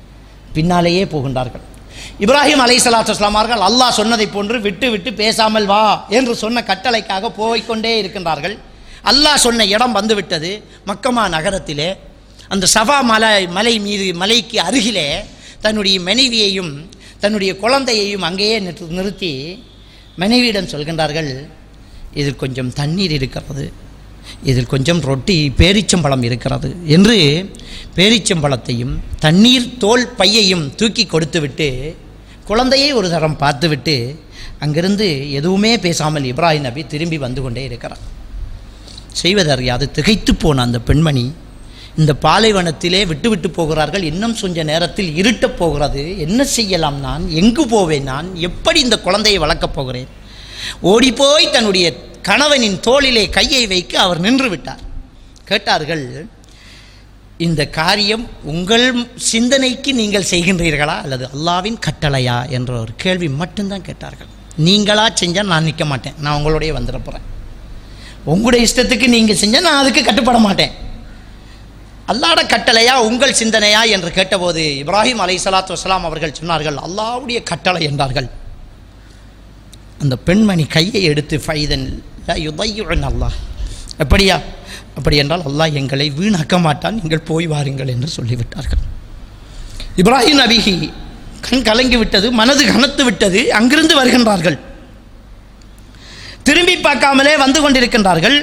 பின்னாலேயே போகின்றார்கள் இப்ராஹிம் அலை சலாத்து அவர்கள் அல்லாஹ் சொன்னதை போன்று விட்டு விட்டு பேசாமல் வா என்று சொன்ன கட்டளைக்காக போய்க்கொண்டே இருக்கின்றார்கள் அல்லாஹ் சொன்ன இடம் வந்துவிட்டது மக்கமா நகரத்திலே அந்த சபா மலை மலை மீது மலைக்கு அருகிலே தன்னுடைய மனைவியையும் தன்னுடைய குழந்தையையும் அங்கேயே நிறு- நிறுத்தி மனைவியிடம் சொல்கின்றார்கள் இதில் கொஞ்சம் தண்ணீர் இருக்கிறது இதில் கொஞ்சம் ரொட்டி பேரிச்சம்பழம் இருக்கிறது என்று பேரிச்சம்பழத்தையும் தண்ணீர் தோல் பையையும் தூக்கி கொடுத்துவிட்டு குழந்தையை ஒரு தரம் பார்த்துவிட்டு அங்கிருந்து எதுவுமே பேசாமல் இப்ராஹிம் நபி திரும்பி வந்து கொண்டே இருக்கிறார் செய்வதறியாது திகைத்து போன அந்த பெண்மணி இந்த பாலைவனத்திலே விட்டுவிட்டு போகிறார்கள் இன்னும் கொஞ்ச நேரத்தில் இருட்டப் போகிறது என்ன செய்யலாம் நான் எங்கு போவேன் நான் எப்படி இந்த குழந்தையை வளர்க்கப் போகிறேன் ஓடிப்போய் தன்னுடைய கணவனின் தோளிலே கையை வைக்க அவர் நின்று விட்டார் கேட்டார்கள் இந்த காரியம் உங்கள் சிந்தனைக்கு நீங்கள் செய்கின்றீர்களா அல்லது அல்லாவின் கட்டளையா என்ற ஒரு கேள்வி மட்டும்தான் கேட்டார்கள் நீங்களா செஞ்சால் நான் நிற்க மாட்டேன் நான் உங்களுடைய வந்துட போகிறேன் உங்களுடைய இஷ்டத்துக்கு நீங்கள் செஞ்சால் நான் அதுக்கு கட்டுப்பட மாட்டேன் அல்லாட கட்டளையா உங்கள் சிந்தனையா என்று கேட்டபோது இப்ராஹிம் அலை சலாத்து வசலாம் அவர்கள் சொன்னார்கள் அல்லாவுடைய கட்டளை என்றார்கள் அந்த பெண்மணி கையை எடுத்து ஃபைதன் யுதையுடன் அல்லாஹ் அப்படியா அப்படி என்றால் அல்லாஹ் எங்களை வீணாக்க மாட்டான் நீங்கள் போய் வாருங்கள் என்று சொல்லிவிட்டார்கள் இப்ராஹிம் நபிகி கண் கலங்கி விட்டது மனது கனத்து விட்டது அங்கிருந்து வருகின்றார்கள் திரும்பி பார்க்காமலே வந்து கொண்டிருக்கின்றார்கள்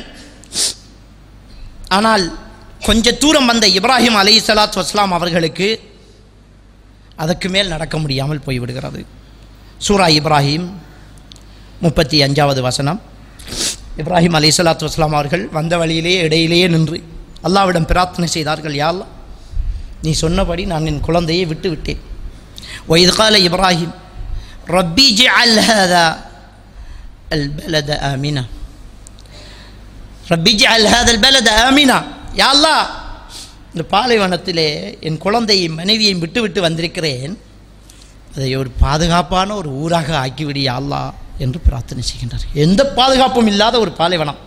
ஆனால் கொஞ்ச தூரம் வந்த இப்ராஹிம் அலை சலாத் வஸ்லாம் அவர்களுக்கு அதற்கு மேல் நடக்க முடியாமல் போய்விடுகிறது சூரா இப்ராஹிம் முப்பத்தி அஞ்சாவது வசனம் இப்ராஹிம் அலை சலாத்து வஸ்லாம் அவர்கள் வந்த வழியிலேயே இடையிலேயே நின்று அல்லாவிடம் பிரார்த்தனை செய்தார்கள் யா அல்லாஹ் நீ சொன்னபடி நான் என் குழந்தையை விட்டு விட்டேன் وإذ قال إبراهيم ربي اجعل هذا البلد آمنا ربي اجعل هذا البلد آمنا يا الله இந்த பாலைவனத்திலே என் குழந்தையை மனைவியையும் விட்டு விட்டு வந்திருக்கிறேன் அதை ஒரு பாதுகாப்பான ஒரு ஊராக ஆக்கிவிடு யா அல்லாஹ் என்று பிரார்த்தனை செய்கின்றார் எந்த பாதுகாப்பும் இல்லாத ஒரு பாலைவனம்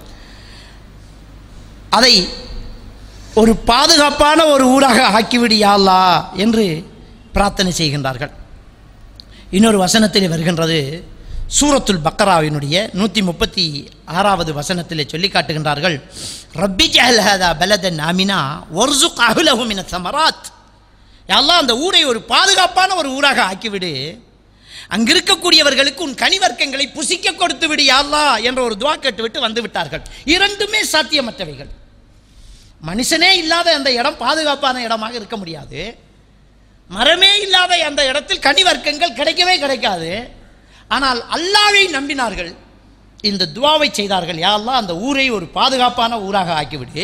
அதை ஒரு பாதுகாப்பான ஒரு ஊராக ஆக்கிவிடு யா அல்லாஹ் என்று பிரார்த்தனை செய்கின்றார்கள் இன்னொரு வசனத்தில் வருகின்றது சூரத்துல் பக்கராவினுடைய நூற்றி முப்பத்தி ஆறாவது வசனத்திலே சொல்லி காட்டுகின்றார்கள் ரப்பி ஜஹல் ஹதா பலதன் ஆமினா ஒர்சுக் அஹுலஹு மின சமராத் எல்லாம் அந்த ஊரை ஒரு பாதுகாப்பான ஒரு ஊராக ஆக்கிவிடு அங்கு இருக்கக்கூடியவர்களுக்கு உன் கனிவர்க்கங்களை புசிக்க கொடுத்து விடு யா அல்லாஹ் என்ற ஒரு துவா கேட்டுவிட்டு வந்து விட்டார்கள் இரண்டுமே சாத்தியமற்றவைகள் மனுஷனே இல்லாத அந்த இடம் பாதுகாப்பான இடமாக இருக்க முடியாது மரமே இல்லாத அந்த இடத்தில் கனிவர்க்கங்கள் கிடைக்கவே கிடைக்காது ஆனால் அல்லாவை நம்பினார்கள் இந்த துவாவை செய்தார்கள் யா அல்லாஹ் அந்த ஊரை ஒரு பாதுகாப்பான ஊராக ஆக்கிவிடு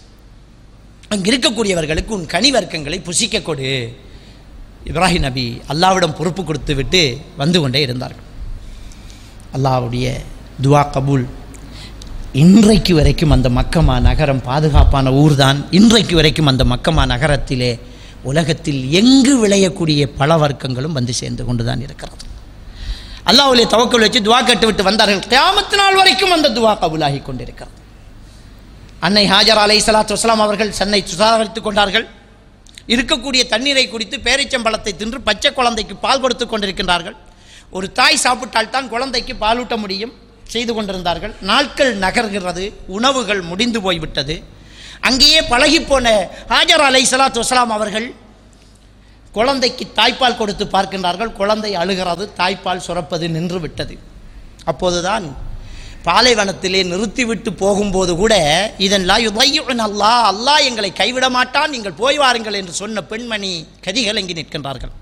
அங்கு இருக்கக்கூடியவர்களுக்கு உன் கனிவர்க்கங்களை புசிக்க கொடு இப்ராஹிம் நபி அல்லாவிடம் பொறுப்பு கொடுத்து விட்டு வந்து கொண்டே இருந்தார்கள் அல்லாஹ்வுடைய துவா கபூல் இன்றைக்கு வரைக்கும் அந்த மக்கமா நகரம் பாதுகாப்பான ஊர்தான் இன்றைக்கு வரைக்கும் அந்த மக்கமா நகரத்திலே உலகத்தில் எங்கு விளையக்கூடிய பல வர்க்கங்களும் வந்து சேர்ந்து கொண்டு தான் இருக்கிறது அல்லாஹ்வுடைய தவக்கல் வச்சு துவா கேட்டு விட்டு வந்தார்கள் கியாமத்து நாள் வரைக்கும் அந்த துவா கபூலாகி கொண்டிருக்கிறது அன்னை ஹாஜர் அலை சலாத்து வஸ்லாம் அவர்கள் சென்னை சுதாகரித்துக் கொண்டார்கள் இருக்கக்கூடிய தண்ணீரை குடித்து பேரிச்சம்பழத்தை தின்று பச்சை குழந்தைக்கு பால் கொடுத்து கொண்டிருக்கின்றார்கள் ஒரு தாய் சாப்பிட்டால் தான் குழந்தைக்கு பாலூட்ட முடியும் செய்து கொண்டிருந்தார்கள் நாட்கள் நகர்கிறது உணவுகள் முடிந்து போய்விட்டது அங்கேயே பழகிப்போன ஹாஜர் அலை சலாத்து வஸ்லாம் அவர்கள் குழந்தைக்கு தாய்ப்பால் கொடுத்து பார்க்கின்றார்கள் குழந்தை அழுகிறது தாய்ப்பால் சுரப்பது நின்று விட்டது அப்போதுதான் பாலைவனத்திலே நிறுத்திவிட்டு போகும்போது கூட இதன் லா யுதையுன் அல்லாஹ் அல்லாஹ் எங்களை கைவிட மாட்டான் நீங்கள் போய் வாருங்கள் என்று சொன்ன பெண்மணி கதிகலங்கி நிற்கின்றார்கள்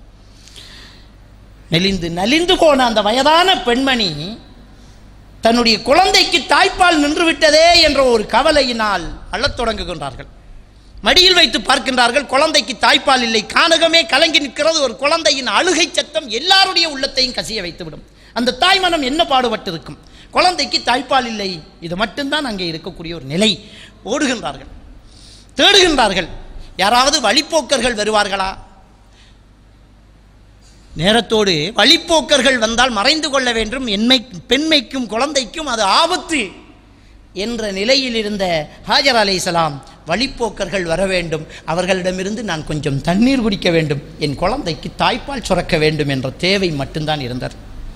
மெலிந்து நலிந்து போன அந்த வயதான பெண்மணி தன்னுடைய குழந்தைக்கு தாய்ப்பால் நின்று விட்டதே என்ற ஒரு கவலையினால் அழத் தொடங்குகின்றார்கள் மடியில் வைத்து பார்க்கின்றார்கள் குழந்தைக்கு தாய்ப்பால் இல்லை கானகமே கலங்கி நிற்கிறது ஒரு குழந்தையின் அழுகை சத்தம் எல்லாருடைய உள்ளத்தையும் கசிய வைத்துவிடும் அந்த தாய் மனம் என்ன பாடுபட்டிருக்கும் குழந்தைக்கு தாய்ப்பால் இல்லை இது மட்டும்தான் அங்கே இருக்கக்கூடிய ஒரு நிலை ஓடுகின்றார்கள் தேடுகின்றார்கள் யாராவது வழிப்போக்கர்கள் வருவார்களா நேரத்தோடு வழிப்போக்கர்கள் வந்தால் மறைந்து கொள்ள வேண்டும் என்மை பெண்மைக்கும் குழந்தைக்கும் அது ஆபத்து என்ற நிலையில் இருந்த ஹாஜர் அலைஹிஸ்ஸலாம் வழிப்போக்கர்கள் வர வேண்டும் அவர்களிடமிருந்து நான் கொஞ்சம் தண்ணீர் குடிக்க வேண்டும் என் குழந்தைக்கு தாய்ப்பால் சுரக்க வேண்டும் என்ற தேவை மட்டும்தான் இருந்தது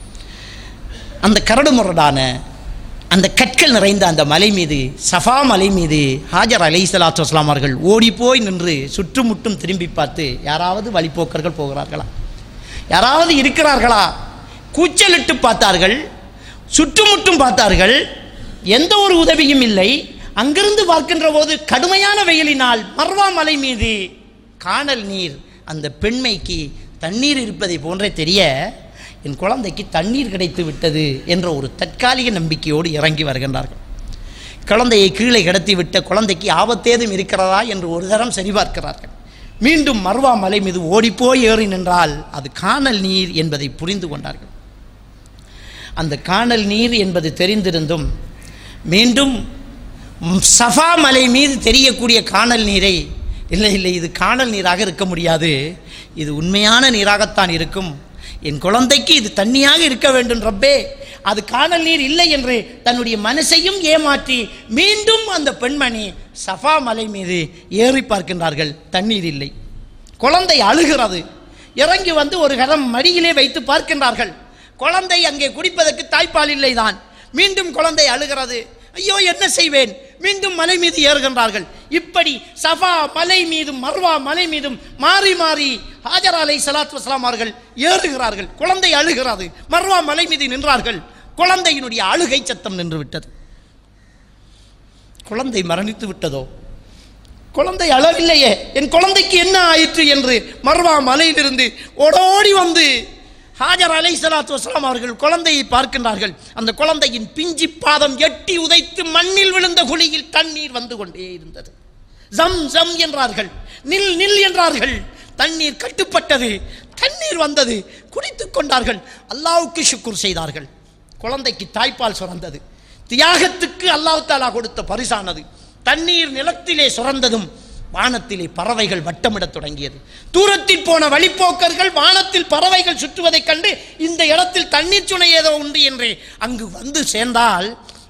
அந்த கரடுமுரடான அந்த கற்கள் நிறைந்த அந்த மலை மீது சஃபா மலை மீது ஹாஜர் அலை சலாத்து வஸ்லாம் அவர்கள் ஓடிப்போய் நின்று சுற்றுமுட்டும் திரும்பி பார்த்து யாராவது வழிப்போக்கர்கள் போகிறார்களா யாராவது இருக்கிறார்களா கூச்சலிட்டு பார்த்தார்கள் சுற்றுமுட்டும் பார்த்தார்கள் எந்த ஒரு உதவியும் இல்லை அங்கிருந்து பார்க்கின்ற போது கடுமையான வெயிலினால் மர்வா மலை மீது காணல் நீர் அந்த பெண்மைக்கு தண்ணீர் இருப்பதை போன்றே தெரிய என் குழந்தைக்கு தண்ணீர் கிடைத்து விட்டது என்ற ஒரு தற்காலிக நம்பிக்கையோடு இறங்கி வருகின்றார்கள் குழந்தையை கீழே கடத்தி விட்ட குழந்தைக்கு ஆபத்தேதும் இருக்கிறதா என்று ஒரு தரம் சரிபார்க்கிறார்கள் மீண்டும் மர்வா மலை மீது ஓடிப்போய் ஏறி நின்றால் அது காணல் நீர் என்பதை புரிந்து கொண்டார்கள் அந்த காணல் நீர் என்பது தெரிந்திருந்தும் மீண்டும் ம், சஃபா மலை மீது தெரியக்கூடிய காணல் நீரை இல்லை இல்லை இது காணல் நீராக இருக்க முடியாது இது உண்மையான நீராகத்தான் இருக்கும் என் குழந்தைக்கு இது தண்ணியாக இருக்க வேண்டும் ரப்பே அது காணல் நீர் இல்லை என்று தன்னுடைய மனசையும் ஏமாற்றி மீண்டும் அந்த பெண்மணி சஃபா மலை மீது ஏறி பார்க்கின்றார்கள் தண்ணீர் இல்லை குழந்தை அழுகிறது இறங்கி வந்து ஒரு கரம் மடியிலே வைத்து பார்க்கின்றார்கள் குழந்தை அங்கே குடிப்பதற்கு தாய்ப்பால் இல்லைதான் மீண்டும் குழந்தை அழுகிறது ஐயோ என்ன செய்வேன் மீண்டும் மலை மீது ஏறுகின்றார்கள் இப்படி சஃபா மலை மீதும் மர்வா மலை மீதும் மாறி மாறி ஹாஜர் அலை சலாத் வஸ்லாம் அவர்கள் ஏறுகிறார்கள் குழந்தை அழுகிறது மர்வா மலை மீது நின்றார்கள் குழந்தையினுடைய அழுகை சத்தம் நின்று விட்டது குழந்தை மரணித்து விட்டதோ குழந்தை அழவில்லையே என் குழந்தைக்கு என்ன ஆயிற்று என்று மர்வா மலையிலிருந்து ஓடோடி வந்து ஹாஜர் அலை சலாத்து வஸ்லாம் அவர்கள் குழந்தையை பார்க்கின்றார்கள் அந்த குழந்தையின் பிஞ்சி பாதம் எட்டி உதைத்து மண்ணில் விழுந்த குழியில் தண்ணீர் வந்து கொண்டே இருந்தது ஜம் ஜம் என்றார்கள் நில் நில் என்றார்கள் தண்ணீர் கட்டுப்பட்டது தண்ணீர் வந்தது குடித்துக் கொண்டார்கள் அல்லாவுக்கு சுக்குர் செய்தார்கள் குழந்தைக்கு தாய்ப்பால் சுரந்தது தியாகத்துக்கு அல்லாஹ் தாலா கொடுத்த பரிசானது தண்ணீர் நிலத்திலே சுரந்ததும் வானத்திலே பறவைகள் வட்டமிடத் தொடங்கியது தூரத்தில் போன வழிப்போக்கர்கள் வானத்தில் பறவைகள் சுற்றுவதைக் கண்டு இந்த இடத்தில் தண்ணீர் சுனை ஏதோ உண்டு என்று அங்கு வந்து சேர்ந்தால்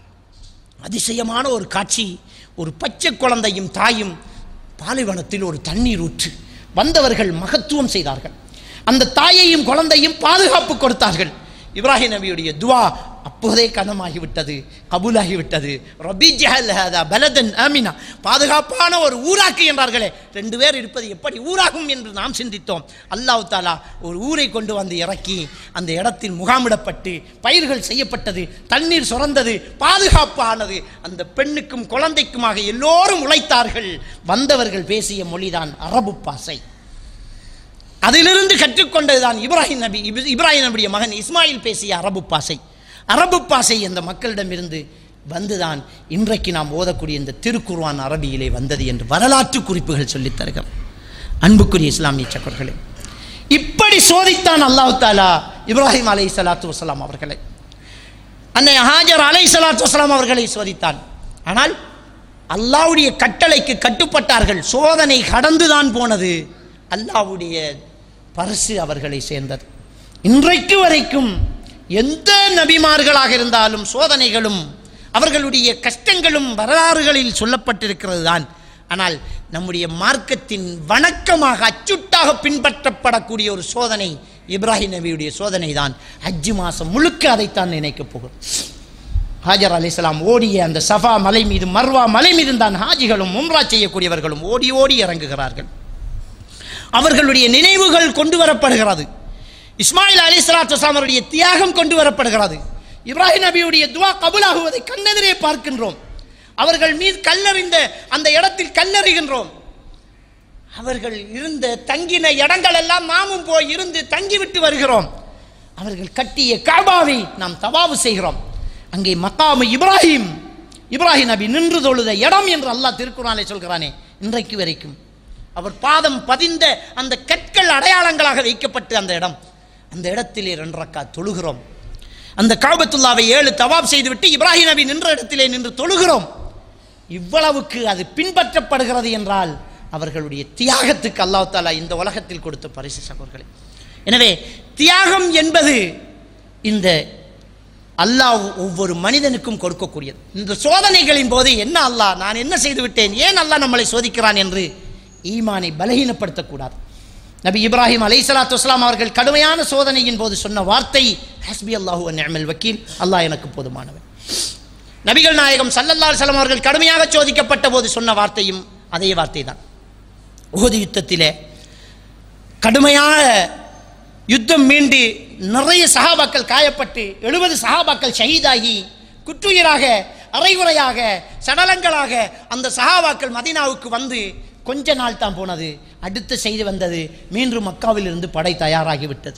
அதிசயமான ஒரு காட்சி ஒரு பச்சை குழந்தையும் தாயும் பாலைவனத்தில் ஒரு தண்ணீர் ஊற்று வந்தவர்கள் மகத்துவம் செய்தார்கள் அந்த தாயையும் குழந்தையும் பாதுகாப்பு கொடுத்தார்கள் இப்ராஹிம் நபியுடைய துவா அப்போதே கனமாகிவிட்டது கபூலாகிவிட்டது ரபி ஜஹல் ஹதா பலதன் ஆமினா பாதுகாப்பான ஒரு ஊராக்கு என்றார்களே ரெண்டு பேர் இருப்பது எப்படி ஊராகும் என்று நாம் சிந்தித்தோம் அல்லாஹ் தாலா ஒரு ஊரை கொண்டு வந்து இறக்கி அந்த இடத்தில் முகாமிடப்பட்டு பயிர்கள் செய்யப்பட்டது தண்ணீர் சுரந்தது பாதுகாப்பு ஆனது அந்த பெண்ணுக்கும் குழந்தைக்குமாக எல்லோரும் உழைத்தார்கள் வந்தவர்கள் பேசிய மொழிதான் அரபு பாசை அதிலிருந்து கற்றுக்கொண்டதுதான் இப்ராஹிம் நபி இப்- இப்ராஹிம் நபியுடைய மகன் இஸ்மாயில் பேசிய அரபு பாசை அரபு பாசை அந்த மக்களிடமிருந்து வந்துதான் இன்றைக்கு நாம் ஓதக்கூடிய இந்த திருக்குர்ஆன் அரபியிலே வந்தது என்று வரலாற்று குறிப்புகள் சொல்லித் தருகிறது அன்புக்குரிய இஸ்லாமிய சக்கர்களே இப்படி சோதித்தான் அல்லாஹ் தாலா இப்ராஹிம் அலை சலாத்து வசலாம் அவர்களை அன்னை ஹாஜர் அலை சலாத்து வசலாம் அவர்களை சோதித்தான் ஆனால் அல்லாஹ்வுடைய கட்டளைக்கு கட்டுப்பட்டார்கள் சோதனை கடந்துதான் போனது அல்லாஹ்வுடைய பரிசு அவர்களை சேர்ந்தது இன்றைக்கு வரைக்கும் எந்த நபிமார்களாக இருந்தாலும் சோதனைகளும் அவர்களுடைய கஷ்டங்களும் வரலாறுகளில் சொல்லப்பட்டிருக்கிறது தான் ஆனால் நம்முடைய மார்க்கத்தின் வணக்கமாக அச்சுட்டாக பின்பற்றப்படக்கூடிய ஒரு சோதனை இப்ராஹிம் நபியுடைய சோதனை தான் ஹஜ்ஜு மாதம் முழுக்க அதைத்தான் நினைக்கப் போகிறோம் ஹாஜர் அலிஸ்லாம் ஓடிய அந்த சஃபா மலை மீது மர்வா மலை மீது தான் ஹாஜிகளும் உம்ரா செய்யக்கூடியவர்களும் ஓடி ஓடி இறங்குகிறார்கள் அவர்களுடைய நினைவுகள் கொண்டு வரப்படுகிறது இஸ்மாயில் அலி சலாத்து அவருடைய தியாகம் கொண்டு வரப்படுகிறது இப்ராஹிம் நபியுடைய துவா கபுலாகுவதை கண்ணெதிரே பார்க்கின்றோம் அவர்கள் மீது கல்லறிந்த அந்த இடத்தில் கல்லறிகின்றோம் அவர்கள் இருந்த தங்கின இடங்கள் எல்லாம் நாமும் போய் இருந்து தங்கிவிட்டு வருகிறோம் அவர்கள் கட்டிய காபாவை நாம் தவாவு செய்கிறோம் அங்கே மக்காமு இப்ராஹிம் இப்ராஹிம் நபி நின்று தொழுத இடம் என்று அல்லாஹ் திருக்குறானை சொல்கிறானே இன்றைக்கு வரைக்கும் அவர் பாதம் பதிந்த அந்த கற்கள் அடையாளங்களாக வைக்கப்பட்டு அந்த இடம் அந்த இடத்திலே ரெண்டு ரக்கா தொழுகிறோம் அந்த காபத்துல்லாவை ஏழு தவாப் செய்துவிட்டு இப்ராஹிம் நபி நின்ற இடத்திலே நின்று தொழுகிறோம் இவ்வளவுக்கு அது பின்பற்றப்படுகிறது என்றால் அவர்களுடைய தியாகத்துக்கு அல்லாஹ் தாலா இந்த உலகத்தில் கொடுத்த பரிசு சகோதரர்களே எனவே தியாகம் என்பது இந்த அல்லாஹ் ஒவ்வொரு மனிதனுக்கும் கொடுக்கக்கூடியது இந்த சோதனைகளின் போது என்ன அல்லாஹ் நான் என்ன செய்து விட்டேன் ஏன் அல்லாஹ் நம்மளை சோதிக்கிறான் என்று ஈமானை பலகீனப்படுத்தக்கூடாது நபி இப்ராஹிம் அலைஹிஸ்ஸலாத்து வஸ்ஸலாம் அவர்கள் கடுமையான சோதனையின் போது சொன்ன வார்த்தை ஹஸ்பி அல்லாஹு நிஅமல் வக்கீல் அல்லாஹ் எனக்கு போதுமானவன் நபிகள் நாயகம் சல்லல்லாஹு அலைஹி வஸல்லம் அவர்கள் கடுமையாக சோதிக்கப்பட்ட போது சொன்ன வார்த்தையும் அதே வார்த்தை தான் உஹது யுத்தத்திலே கடுமையான யுத்தம் மீண்டு நிறைய சஹாபாக்கள் காயப்பட்டு எழுபது சஹாபாக்கள் ஷஹீதாகி குற்றுயிராக அரைகுறையாக சடலங்களாக அந்த சஹாபாக்கள் மதீனாவுக்கு வந்து கொஞ்ச நாள் தான் போனது அடுத்த செய்தி வந்தது மீண்டும் மக்காவில் இருந்து படை தயாராகிவிட்டது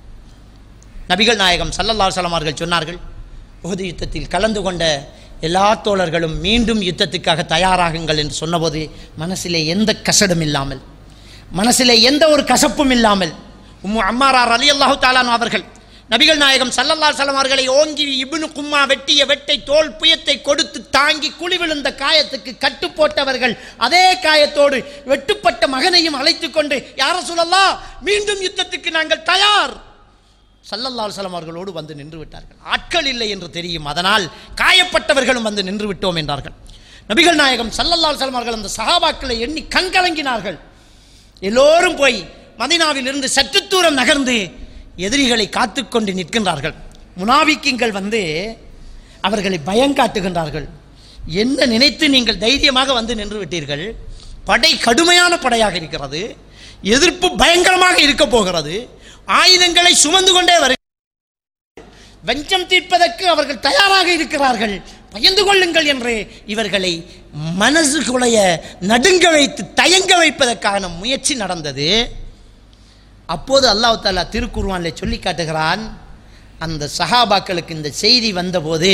நபிகள் நாயகம் சல்லல்லா சலம் அவர்கள் சொன்னார்கள் உஹது யுத்தத்தில் கலந்து கொண்ட எல்லா தோழர்களும் மீண்டும் யுத்தத்துக்காக தயாராகுங்கள் என்று சொன்னபோது மனசிலே எந்த கசடும் இல்லாமல் மனசிலே எந்த ஒரு கசப்பும் இல்லாமல் உம்மு அம்மாரார் அலி அல்லாஹு தாலான் அவர்கள் நபிகள் நாயகம் சல்லல்லா சலம் அவர்களை ஓங்கி இப்னு கும்மா வெட்டிய வெட்டை தோல் புயத்தை கொடுத்து தாங்கி குழி விழுந்த காயத்துக்கு கட்டு போட்டவர்கள் அதே காயத்தோடு வெட்டுப்பட்ட மகனையும் அழைத்துக் கொண்டு யார சொல்லலாம் மீண்டும் யுத்தத்துக்கு நாங்கள் தயார் சல்லல்லா அலுவலம் அவர்களோடு வந்து நின்று விட்டார்கள் ஆட்கள் இல்லை என்று தெரியும் அதனால் காயப்பட்டவர்களும் வந்து நின்று விட்டோம் என்றார்கள் நபிகள் நாயகம் சல்லல்லா அலுவலம் அவர்கள் அந்த சஹாபாக்களை எண்ணி கண்கலங்கினார்கள் எல்லோரும் போய் மதினாவில் இருந்து சற்று தூரம் நகர்ந்து எதிரிகளை காத்துக்கொண்டு நிற்கின்றார்கள் முனாபிக்கிங்கள் வந்து அவர்களை பயங்காட்டுகின்றார்கள் என்ன நினைத்து நீங்கள் தைரியமாக வந்து நின்று விட்டீர்கள் படை கடுமையான படையாக இருக்கிறது எதிர்ப்பு பயங்கரமாக இருக்க போகிறது ஆயுதங்களை சுமந்து கொண்டே வரு வஞ்சம் தீர்ப்பதற்கு அவர்கள் தயாராக இருக்கிறார்கள் பயந்து கொள்ளுங்கள் என்று இவர்களை மனசு குலைய நடுங்க வைத்து தயங்க வைப்பதற்கான முயற்சி நடந்தது அப்போது அல்லாஹ் தாலா திருக்குர்வான்ல சொல்லி காட்டுகிறான் அந்த சஹாபாக்களுக்கு இந்த செய்தி வந்தபோது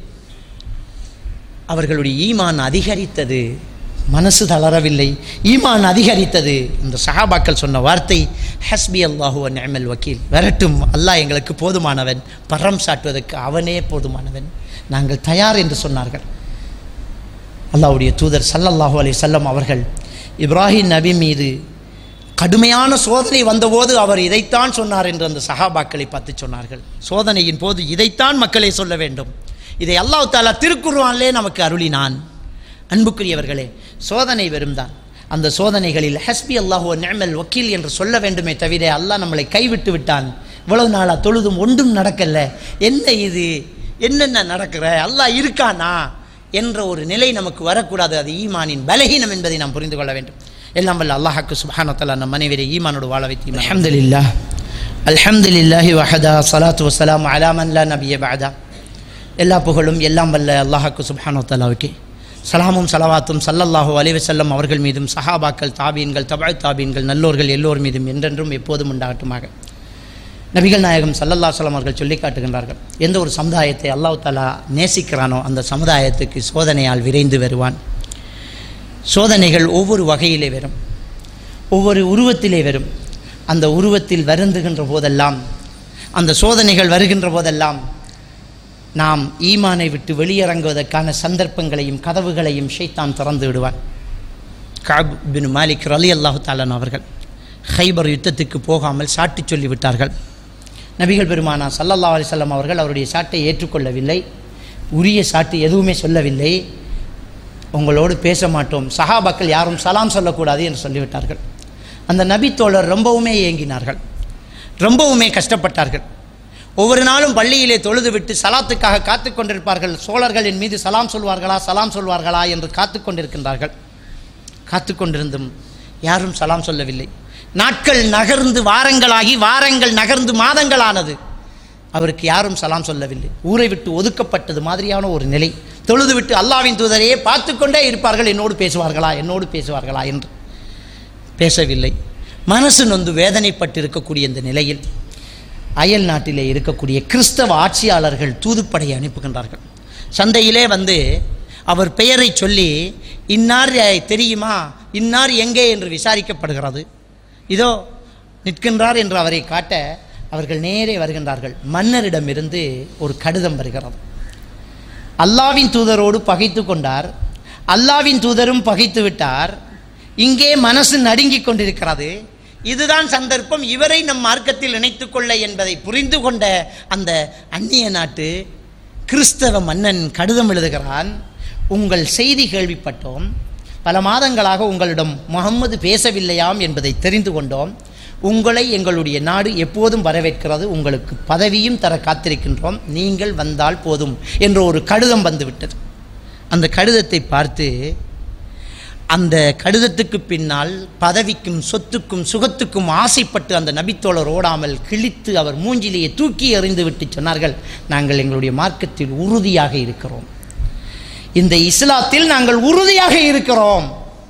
அவர்களுடைய ஈமான் அதிகரித்தது மனசு தளரவில்லை ஈமான் அதிகரித்தது இந்த சஹாபாக்கள் சொன்ன வார்த்தை ஹஸ்பி அல்லாஹு நிஅமல் வக்கீல் வரட்டும் அல்லாஹ் எங்களுக்கு போதுமானவன் பரம் சாட்டுவதற்கு அவனே போதுமானவன் நாங்கள் தயார் என்று சொன்னார்கள் அல்லாஹ்வுடைய தூதர் சல்லல்லாஹு அலைஹி வஸல்லம் அவர்கள் இப்ராஹிம் நபி மீது கடுமையான சோதனை வந்தபோது அவர் இதைத்தான் சொன்னார் என்று அந்த சஹாபாக்களை பார்த்து சொன்னார்கள் சோதனையின் போது இதைத்தான் மக்களே சொல்ல வேண்டும் இதை அல்லாஹ் தாலா திருக்குர்ஆனிலே நமக்கு அருளினான் அன்புக்குரியவர்களே சோதனை வெறும்தான் அந்த சோதனைகளில் ஹஸ்பி அல்லாஹு நிஅமல் வக்கீல் என்று சொல்ல வேண்டுமே தவிர அல்லாஹ் நம்மளை கைவிட்டு விட்டான் இவ்வளவு நாளா தொழுதும் ஒன்றும் நடக்கல என்ன இது என்னென்ன நடக்கிற அல்லாஹ் இருக்கானா என்ற ஒரு நிலை நமக்கு வரக்கூடாது அது ஈமானின் பலகீனம் என்பதை நாம் புரிந்து கொள்ள வேண்டும் எல்லாம் வல்ல அல்லாஹாக்கு சுப்ஹானத்தல்லா நம் மனைவியை ஈமானோடு வாழ வைத்து அல்ஹம்துலில்லா அல்ஹம்துலில்லாஹி வஹதா ஸலாத்து வஸ்ஸலாமு அலா மன் லா நபிய பஅதா எல்லா புகழும் எல்லாம் வல்ல அல்லாஹாக்கு சுப்ஹானத்தல்லாவுக்கு சலாமும் சலவாத்தும் சல்லல்லாஹு அலைஹி வஸல்லம் அவர்கள் மீதும் சஹாபாக்கள் தாபீன்கள் தபா தாபீன்கள் நல்லோர்கள் எல்லோர் மீதும் என்றென்றும் எப்போதும் உண்டாகட்டுமாக நபிகள் நாயகம் சல்லல்லா சலம் அவர்கள் சொல்லி காட்டுகின்றார்கள் எந்த ஒரு சமுதாயத்தை அல்லாஹ் தாலா நேசிக்கிறானோ அந்த சமுதாயத்துக்கு சோதனையால் விரைந்து வருவான் சோதனைகள் ஒவ்வொரு வகையிலே வரும் ஒவ்வொரு உருவத்திலே வரும் அந்த உருவத்தில் வருந்துகின்ற போதெல்லாம் அந்த சோதனைகள் வருகின்ற போதெல்லாம் நாம் ஈமானை விட்டு வெளியிறங்குவதற்கான சந்தர்ப்பங்களையும் கதவுகளையும் ஷைத்தான் திறந்து விடுவான் காப் பின் மாலிக் ரலி அல்லாஹு தாலன் அவர்கள் ஹைபர் யுத்தத்துக்கு போகாமல் சாட்டி சொல்லிவிட்டார்கள் நபிகள் பெருமானா சல்லல்லா அலிசல்லாம் அவர்கள் அவருடைய சாட்டை ஏற்றுக்கொள்ளவில்லை உரிய சாட்டு எதுவுமே சொல்லவில்லை உங்களோடு பேச மாட்டோம் சஹாபாக்கள் யாரும் சலாம் சொல்லக்கூடாது என்று சொல்லிவிட்டார்கள் அந்த நபி தோழர் ரொம்பவுமே ஏங்கினார்கள் ரொம்பவுமே கஷ்டப்பட்டார்கள் ஒவ்வொரு நாளும் பள்ளியிலே தொழுது விட்டு சலாத்துக்காக காத்து கொண்டிருப்பார்கள் சோழர்களின் மீது சலாம் சொல்வார்களா சலாம் சொல்வார்களா என்று காத்து கொண்டிருக்கின்றார்கள் காத்து கொண்டிருந்தும் யாரும் சலாம் சொல்லவில்லை நாட்கள் நகர்ந்து வாரங்களாகி வாரங்கள் நகர்ந்து மாதங்களானது அவருக்கு யாரும் சலாம் சொல்லவில்லை ஊரை விட்டு ஒதுக்கப்பட்டது மாதிரியான ஒரு நிலை தொழுது விட்டு அல்லாவின் தூதரையே பார்த்து கொண்டே இருப்பார்கள் என்னோடு பேசுவார்களா என்னோடு பேசுவார்களா என்று பேசவில்லை மனசு நொந்து வேதனைப்பட்டு இருக்கக்கூடிய இந்த நிலையில் அயல் நாட்டிலே இருக்கக்கூடிய கிறிஸ்தவ ஆட்சியாளர்கள் தூதுப்படையை அனுப்புகின்றார்கள் சந்தையிலே வந்து அவர் பெயரை சொல்லி இன்னார் தெரியுமா இன்னார் எங்கே என்று விசாரிக்கப்படுகிறது இதோ நிற்கின்றார் என்று அவரை காட்ட அவர்கள் நேரே வருகின்றார்கள் மன்னரிடமிருந்து ஒரு கடிதம் வருகிறது அல்லாவின் தூதரோடு பகைத்து கொண்டார் அல்லாவின் தூதரும் பகைத்து விட்டார் இங்கே மனசு நடுங்கிக் கொண்டிருக்கிறது இதுதான் சந்தர்ப்பம் இவரை நம் மார்க்கத்தில் இணைத்துக் கொள்ள என்பதை புரிந்து கொண்ட அந்த அந்நிய நாட்டு கிறிஸ்தவ மன்னன் கடிதம் எழுதுகிறான் உங்கள் செய்தி கேள்விப்பட்டோம் பல மாதங்களாக உங்களிடம் முகம்மது பேசவில்லையாம் என்பதை தெரிந்து கொண்டோம் உங்களை எங்களுடைய நாடு எப்போதும் வரவேற்கிறது உங்களுக்கு பதவியும் தர காத்திருக்கின்றோம் நீங்கள் வந்தால் போதும் என்ற ஒரு கடிதம் வந்துவிட்டது அந்த கடிதத்தை பார்த்து அந்த கடிதத்துக்கு பின்னால் பதவிக்கும் சொத்துக்கும் சுகத்துக்கும் ஆசைப்பட்டு அந்த நபித்தோழர் ஓடாமல் கிழித்து அவர் மூஞ்சிலேயே தூக்கி எறிந்து விட்டு சொன்னார்கள் நாங்கள் எங்களுடைய மார்க்கத்தில் உறுதியாக இருக்கிறோம் இந்த இஸ்லாத்தில் நாங்கள் உறுதியாக இருக்கிறோம்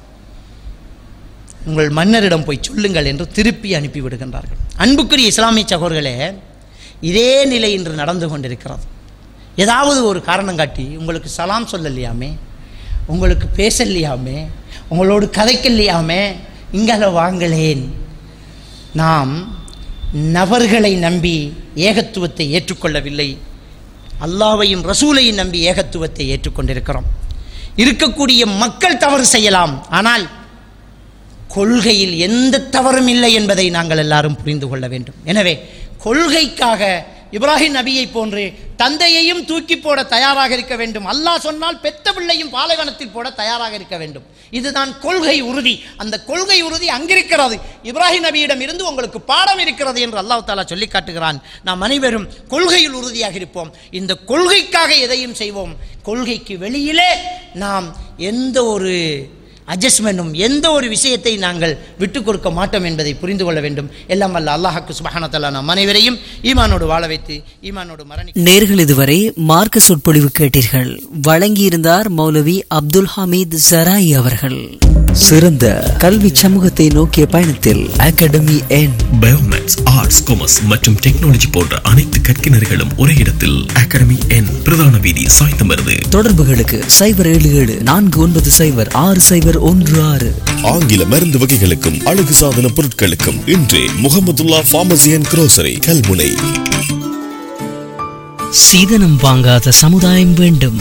உங்கள் மன்னரிடம் போய் சொல்லுங்கள் என்று திருப்பி அனுப்பி விடுகின்றார்கள் அன்புக்குரிய இஸ்லாமிய சகோதரர்களே இதே நிலை இன்று நடந்து கொண்டிருக்கிறது ஏதாவது ஒரு காரணம் காட்டி உங்களுக்கு சலாம் சொல்லலையாமே உங்களுக்கு பேசலையாமே உங்களோடு கதைக்கலையாமே இங்கால வாங்களேன் நாம் நபர்களை நம்பி ஏகத்துவத்தை ஏற்றுக்கொள்ளவில்லை அல்லாவையும் ரசூலையும் நம்பி ஏகத்துவத்தை ஏற்றுக்கொண்டிருக்கிறோம் இருக்கக்கூடிய மக்கள் தவறு செய்யலாம் ஆனால் கொள்கையில் எந்த தவறும் இல்லை என்பதை நாங்கள் எல்லாரும் புரிந்து கொள்ள வேண்டும் எனவே கொள்கைக்காக இப்ராஹிம் நபியை போன்று தந்தையையும் தூக்கி போட தயாராக இருக்க வேண்டும் அல்லாஹ் சொன்னால் பெத்த பிள்ளையும் பாலைவனத்தில் போட தயாராக இருக்க வேண்டும் இதுதான் கொள்கை உறுதி அந்த கொள்கை உறுதி அங்கிருக்கிறது இப்ராஹிம் நபியிடம் இருந்து உங்களுக்கு பாடம் இருக்கிறது என்று அல்லாஹ் தாலா சொல்லி காட்டுகிறான் நாம் அனைவரும் கொள்கையில் உறுதியாக இருப்போம் இந்த கொள்கைக்காக எதையும் செய்வோம் கொள்கைக்கு வெளியிலே நாம் எந்த ஒரு அட்ஜஸ்ட்மெண்ட்டும் எந்த ஒரு விஷயத்தை நாங்கள் விட்டு கொடுக்க மாட்டோம் என்பதை புரிந்து கொள்ள வேண்டும் எல்லாம் வல்ல அல்லாஹாக்கு சுபஹானத்தல்லா நம் அனைவரையும் ஈமானோடு வாழ வைத்து ஈமானோடு மரணி நேர்கள் இதுவரை மார்க்க சொற்பொழிவு கேட்டீர்கள் வழங்கியிருந்தார் மௌலவி அப்துல் ஹமீத் ஜராய் அவர்கள் சிறந்த கல்வி சமூகத்தை நோக்கிய பயணத்தில் அகாடமி என் பயோமேக்ஸ் ஆர்ட்ஸ் காமர்ஸ் மற்றும் டெக்னாலஜி போன்ற அனைத்து கற்கினர்களும் ஒரே இடத்தில் அகாடமி என் பிரதான வீதி சாய்ந்தமருது தொடர்புகளுக்கு சைபர் ஏழு ஏழு நான்கு ஒன்பது சைபர் ஆறு சைபர் ஒன்று ஆறு ஆங்கில மருந்து வகைகளுக்கும் அழகு சாதன பொருட்களுக்கும் இன்றே Mohamedulla pharmacy and grocery Kalmunai சீதனம் வாங்காத சமுதாயம் வேண்டும்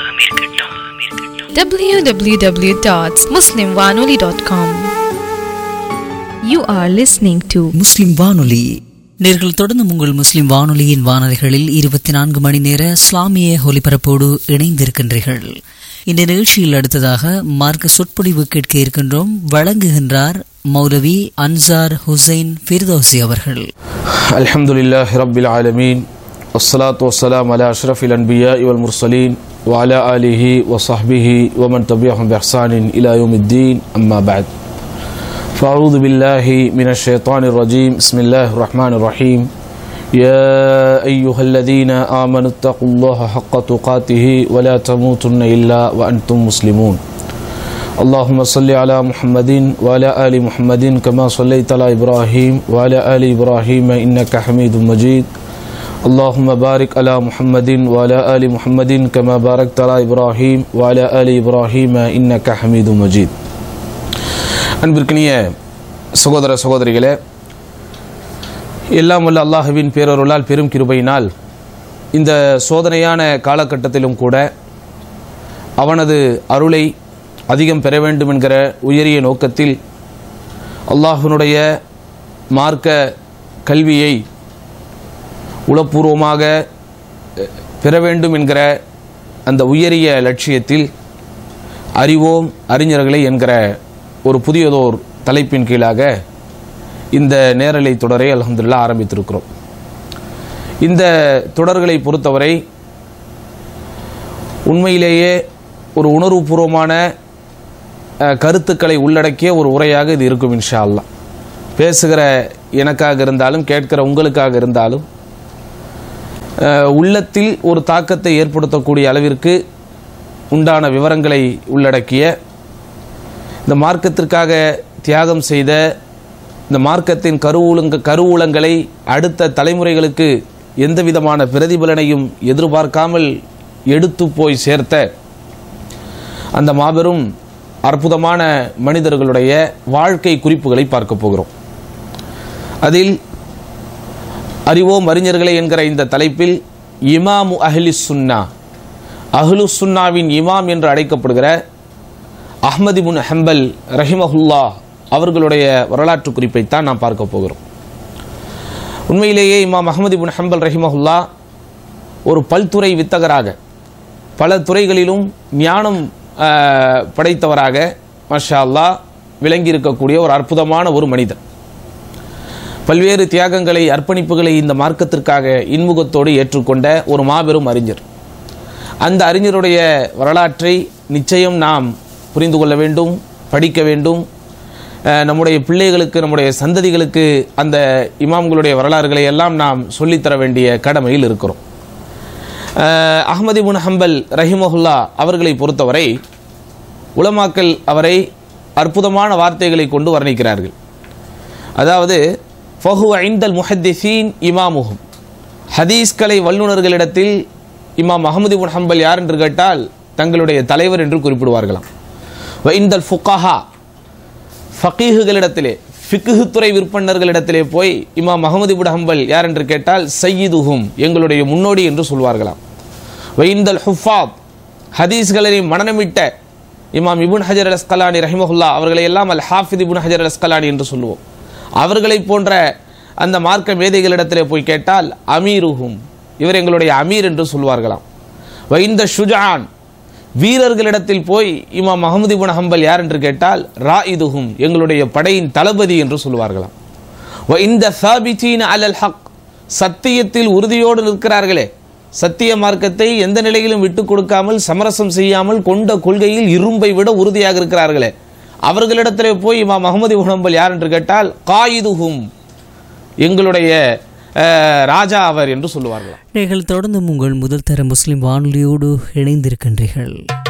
www.muslimwanoli.com You are listening to முஸ்லிம் வானொலி நேர்கள் தொடர்ந்து உங்கள் முஸ்லிம் வானொலியின் வானொலிகளில் இருபத்தி நான்கு மணி நேர இஸ்லாமிய ஒலிபரப்போடு இணைந்திருக்கின்றீர்கள் இந்த நிகழ்ச்சியில் அடுத்ததாக மார்க்க சொற்பொழிவு கேட்க இருக்கின்றோம் வழங்குகின்றார் மௌலவி அன்சார் ஹுசைன் ஃபிர்தோசி அவர்கள் الحمد لله رب العالمين والصلاة والسلام على أشرف الأنبياء والمرسلين وعلى آله وصحبه ومن تبعهم بإحسان إلى يوم الدين أما بعد فأعوذ بالله من الشيطان الرجيم بسم الله الرحمن الرحيم يا أيها الذين آمنوا اتقوا الله حق تقاته ولا تموتن إلا وأنتم مسلمون اللهم صل على محمد وعلى آل محمد كما صليت على إبراهيم وعلى آل إبراهيم إنك حميد مجيد اللهم بارك على محمد وعلى آل محمد كما باركت على إبراهيم وعلى آل إبراهيم إنك حميد مجيد அன்பிற்கினிய சகோதர சகோதரிகளே எல்லாம் வல்ல அல்லாஹுவின் பேரருளால் பெரும் கிருபையினால் இந்த சோதனையான காலகட்டத்திலும் கூட அவனது அருளை அதிகம் பெற வேண்டும் என்கிற உயரிய நோக்கத்தில் அல்லாஹ்வினுடைய மார்க்க கல்வியை உளப்பூர்வமாக அஹ், பெற வேண்டும் என்கிற அந்த உயரிய லட்சியத்தில் அறிவோம் அறிஞர்களை என்கிற ஒரு புதியதோர் தலைப்பின் கீழாக இந்த நேரலை தொடரை அல்ஹம்துலில்லாஹ் ஆரம்பித்திருக்கிறோம் இந்த தொடர்களை பொறுத்தவரை உண்மையிலேயே ஒரு உணர்வுபூர்வமான அஹ், கருத்துக்களை உள்ளடக்கிய ஒரு உரையாக இது இருக்கும் இன்ஷா அல்லாஹ் பேசுகிற எனக்காக இருந்தாலும் கேட்கிற உங்களுக்காக இருந்தாலும் அஹ், உள்ளத்தில் ஒரு தாக்கத்தை ஏற்படுத்தக்கூடிய அளவிற்கு உண்டான விவரங்களை உள்ளடக்கிய இந்த மார்க்கத்திற்காக தியாகம் செய்த இந்த மார்க்கத்தின் கருவூலங்க கருவூலங்களை அடுத்த தலைமுறைகளுக்கு எந்த விதமான பிரதிபலனையும் எதிர்பார்க்காமல் எடுத்து போய் சேர்த்த அந்த மாபெரும் அற்புதமான மனிதர்களுடைய வாழ்க்கை குறிப்புகளை பார்க்க போகிறோம் அதில் அறிவோம் அறிஞர்களே என்கிற இந்த தலைப்பில் இமாமு அஹ்லி சுன்னா அஹ்லு சுன்னாவின் இமாம் என்று அழைக்கப்படுகிற அஹ்மதி முன் ஹம்பல் ரஹிமஹுல்லா அவர்களுடைய வரலாற்று குறிப்பைத்தான் நாம் பார்க்க போகிறோம் உண்மையிலேயே இமாம் அஹ்மதி புன் ஹம்பல் ரஹிமஹுல்லா ஒரு பல்துறை வித்தகராக பல துறைகளிலும் ஞானம் ஆஹ், படைத்தவராக மஷா அல்லாஹ் விளங்கி இருக்கக்கூடிய ஒரு அற்புதமான ஒரு மனிதர் பல்வேறு தியாகங்களை அர்ப்பணிப்புகளை இந்த மார்க்கத்திற்காக இன்முகத்தோடு ஏற்றுக்கொண்ட ஒரு மாபெரும் அறிஞர் அந்த அறிஞருடைய வரலாற்றை நிச்சயம் நாம் புரிந்து கொள்ள வேண்டும் படிக்க வேண்டும் அஹ், நம்முடைய பிள்ளைகளுக்கு நம்முடைய சந்ததிகளுக்கு அந்த இமாம்களுடைய வரலாறுகளை எல்லாம் நாம் சொல்லித்தர வேண்டிய கடமையில் இருக்கிறோம் அஹ், அஹ்மது இப்னு ஹம்பல் ரஹிமஹுல்லா அவர்களை பொறுத்தவரை உலமாக்கல் அவரை அற்புதமான வார்த்தைகளை கொண்டு வர்ணிக்கிறார்கள் அதாவது ஃபஹு ஐந்தல் முஹத்திசீன் இமாமுஹும் ஹதீஸ்கலை வல்லுநர்களிடத்தில் இமாம் அகமது இப்னு ஹம்பல் யார் என்று கேட்டால் தங்களுடைய தலைவர் என்று குறிப்பிடுவார்களாம் வ இந்தல் ஃபுகாஹா ஃபகீஹுகளிடத்திலே ஃபிக்ஹு துறை விற்பனர்களிடத்திலே போய் இமாம் அகமது இப்னு ஹம்பல் யார் என்று கேட்டால் சையீதுஹும் எங்களுடைய முன்னோடி என்று சொல்வார்களாம் வ இந்தல் ஹுஃபாத் ஹதீஸ்களை மனநமிட்ட இமாம் இபுன் ஹஜர் அல் அஸ்கலானி ரஹிமஹுல்லா அவர்களை எல்லாம் அல் ஹாஃபித் இபுன் ஹஜர் அல் அஸ்கலானி என்று சொல்லுவோம் அவர்களைப் போன்ற அந்த மார்க்க மேதைகளிடத்திலே போய் கேட்டால் அமீருஹும் இவர் எங்களுடைய அமீர் என்று சொல்வார்களாம் வ இந்த ஷுஜான் வீரர்களிடத்தில் போய் இமாம் அகமது இபுன் ஹம்பல் யார் என்று கேட்டால் ராயிதுஹும் எங்களுடைய படையின் தளபதி என்று சொல்வார்களாம் வ இந்த சாபிச்சீன அலல் ஹக் சத்தியத்தில் உறுதியோடு நிற்கிறார்களே சத்திய மார்க்கத்தை எந்த நிலையிலும் விட்டு கொடுக்காமல் சமரசம் செய்யாமல் கொண்ட கொள்கையில் இரும்பை விட உறுதியாக இருக்கிறார்களே அவர்களிடத்திலே போய் இமாம் அகமது இப்னு ஹம்பல் யார் என்று கேட்டால் காயிதுஹும் எங்களுடைய அஹ், ராஜா அவர் என்று சொல்லுவார்களாம் நீங்கள் தொடர்ந்து உங்கள் முதல் தர முஸ்லிம் வானொலியோடு இணைந்திருக்கின்றீர்கள்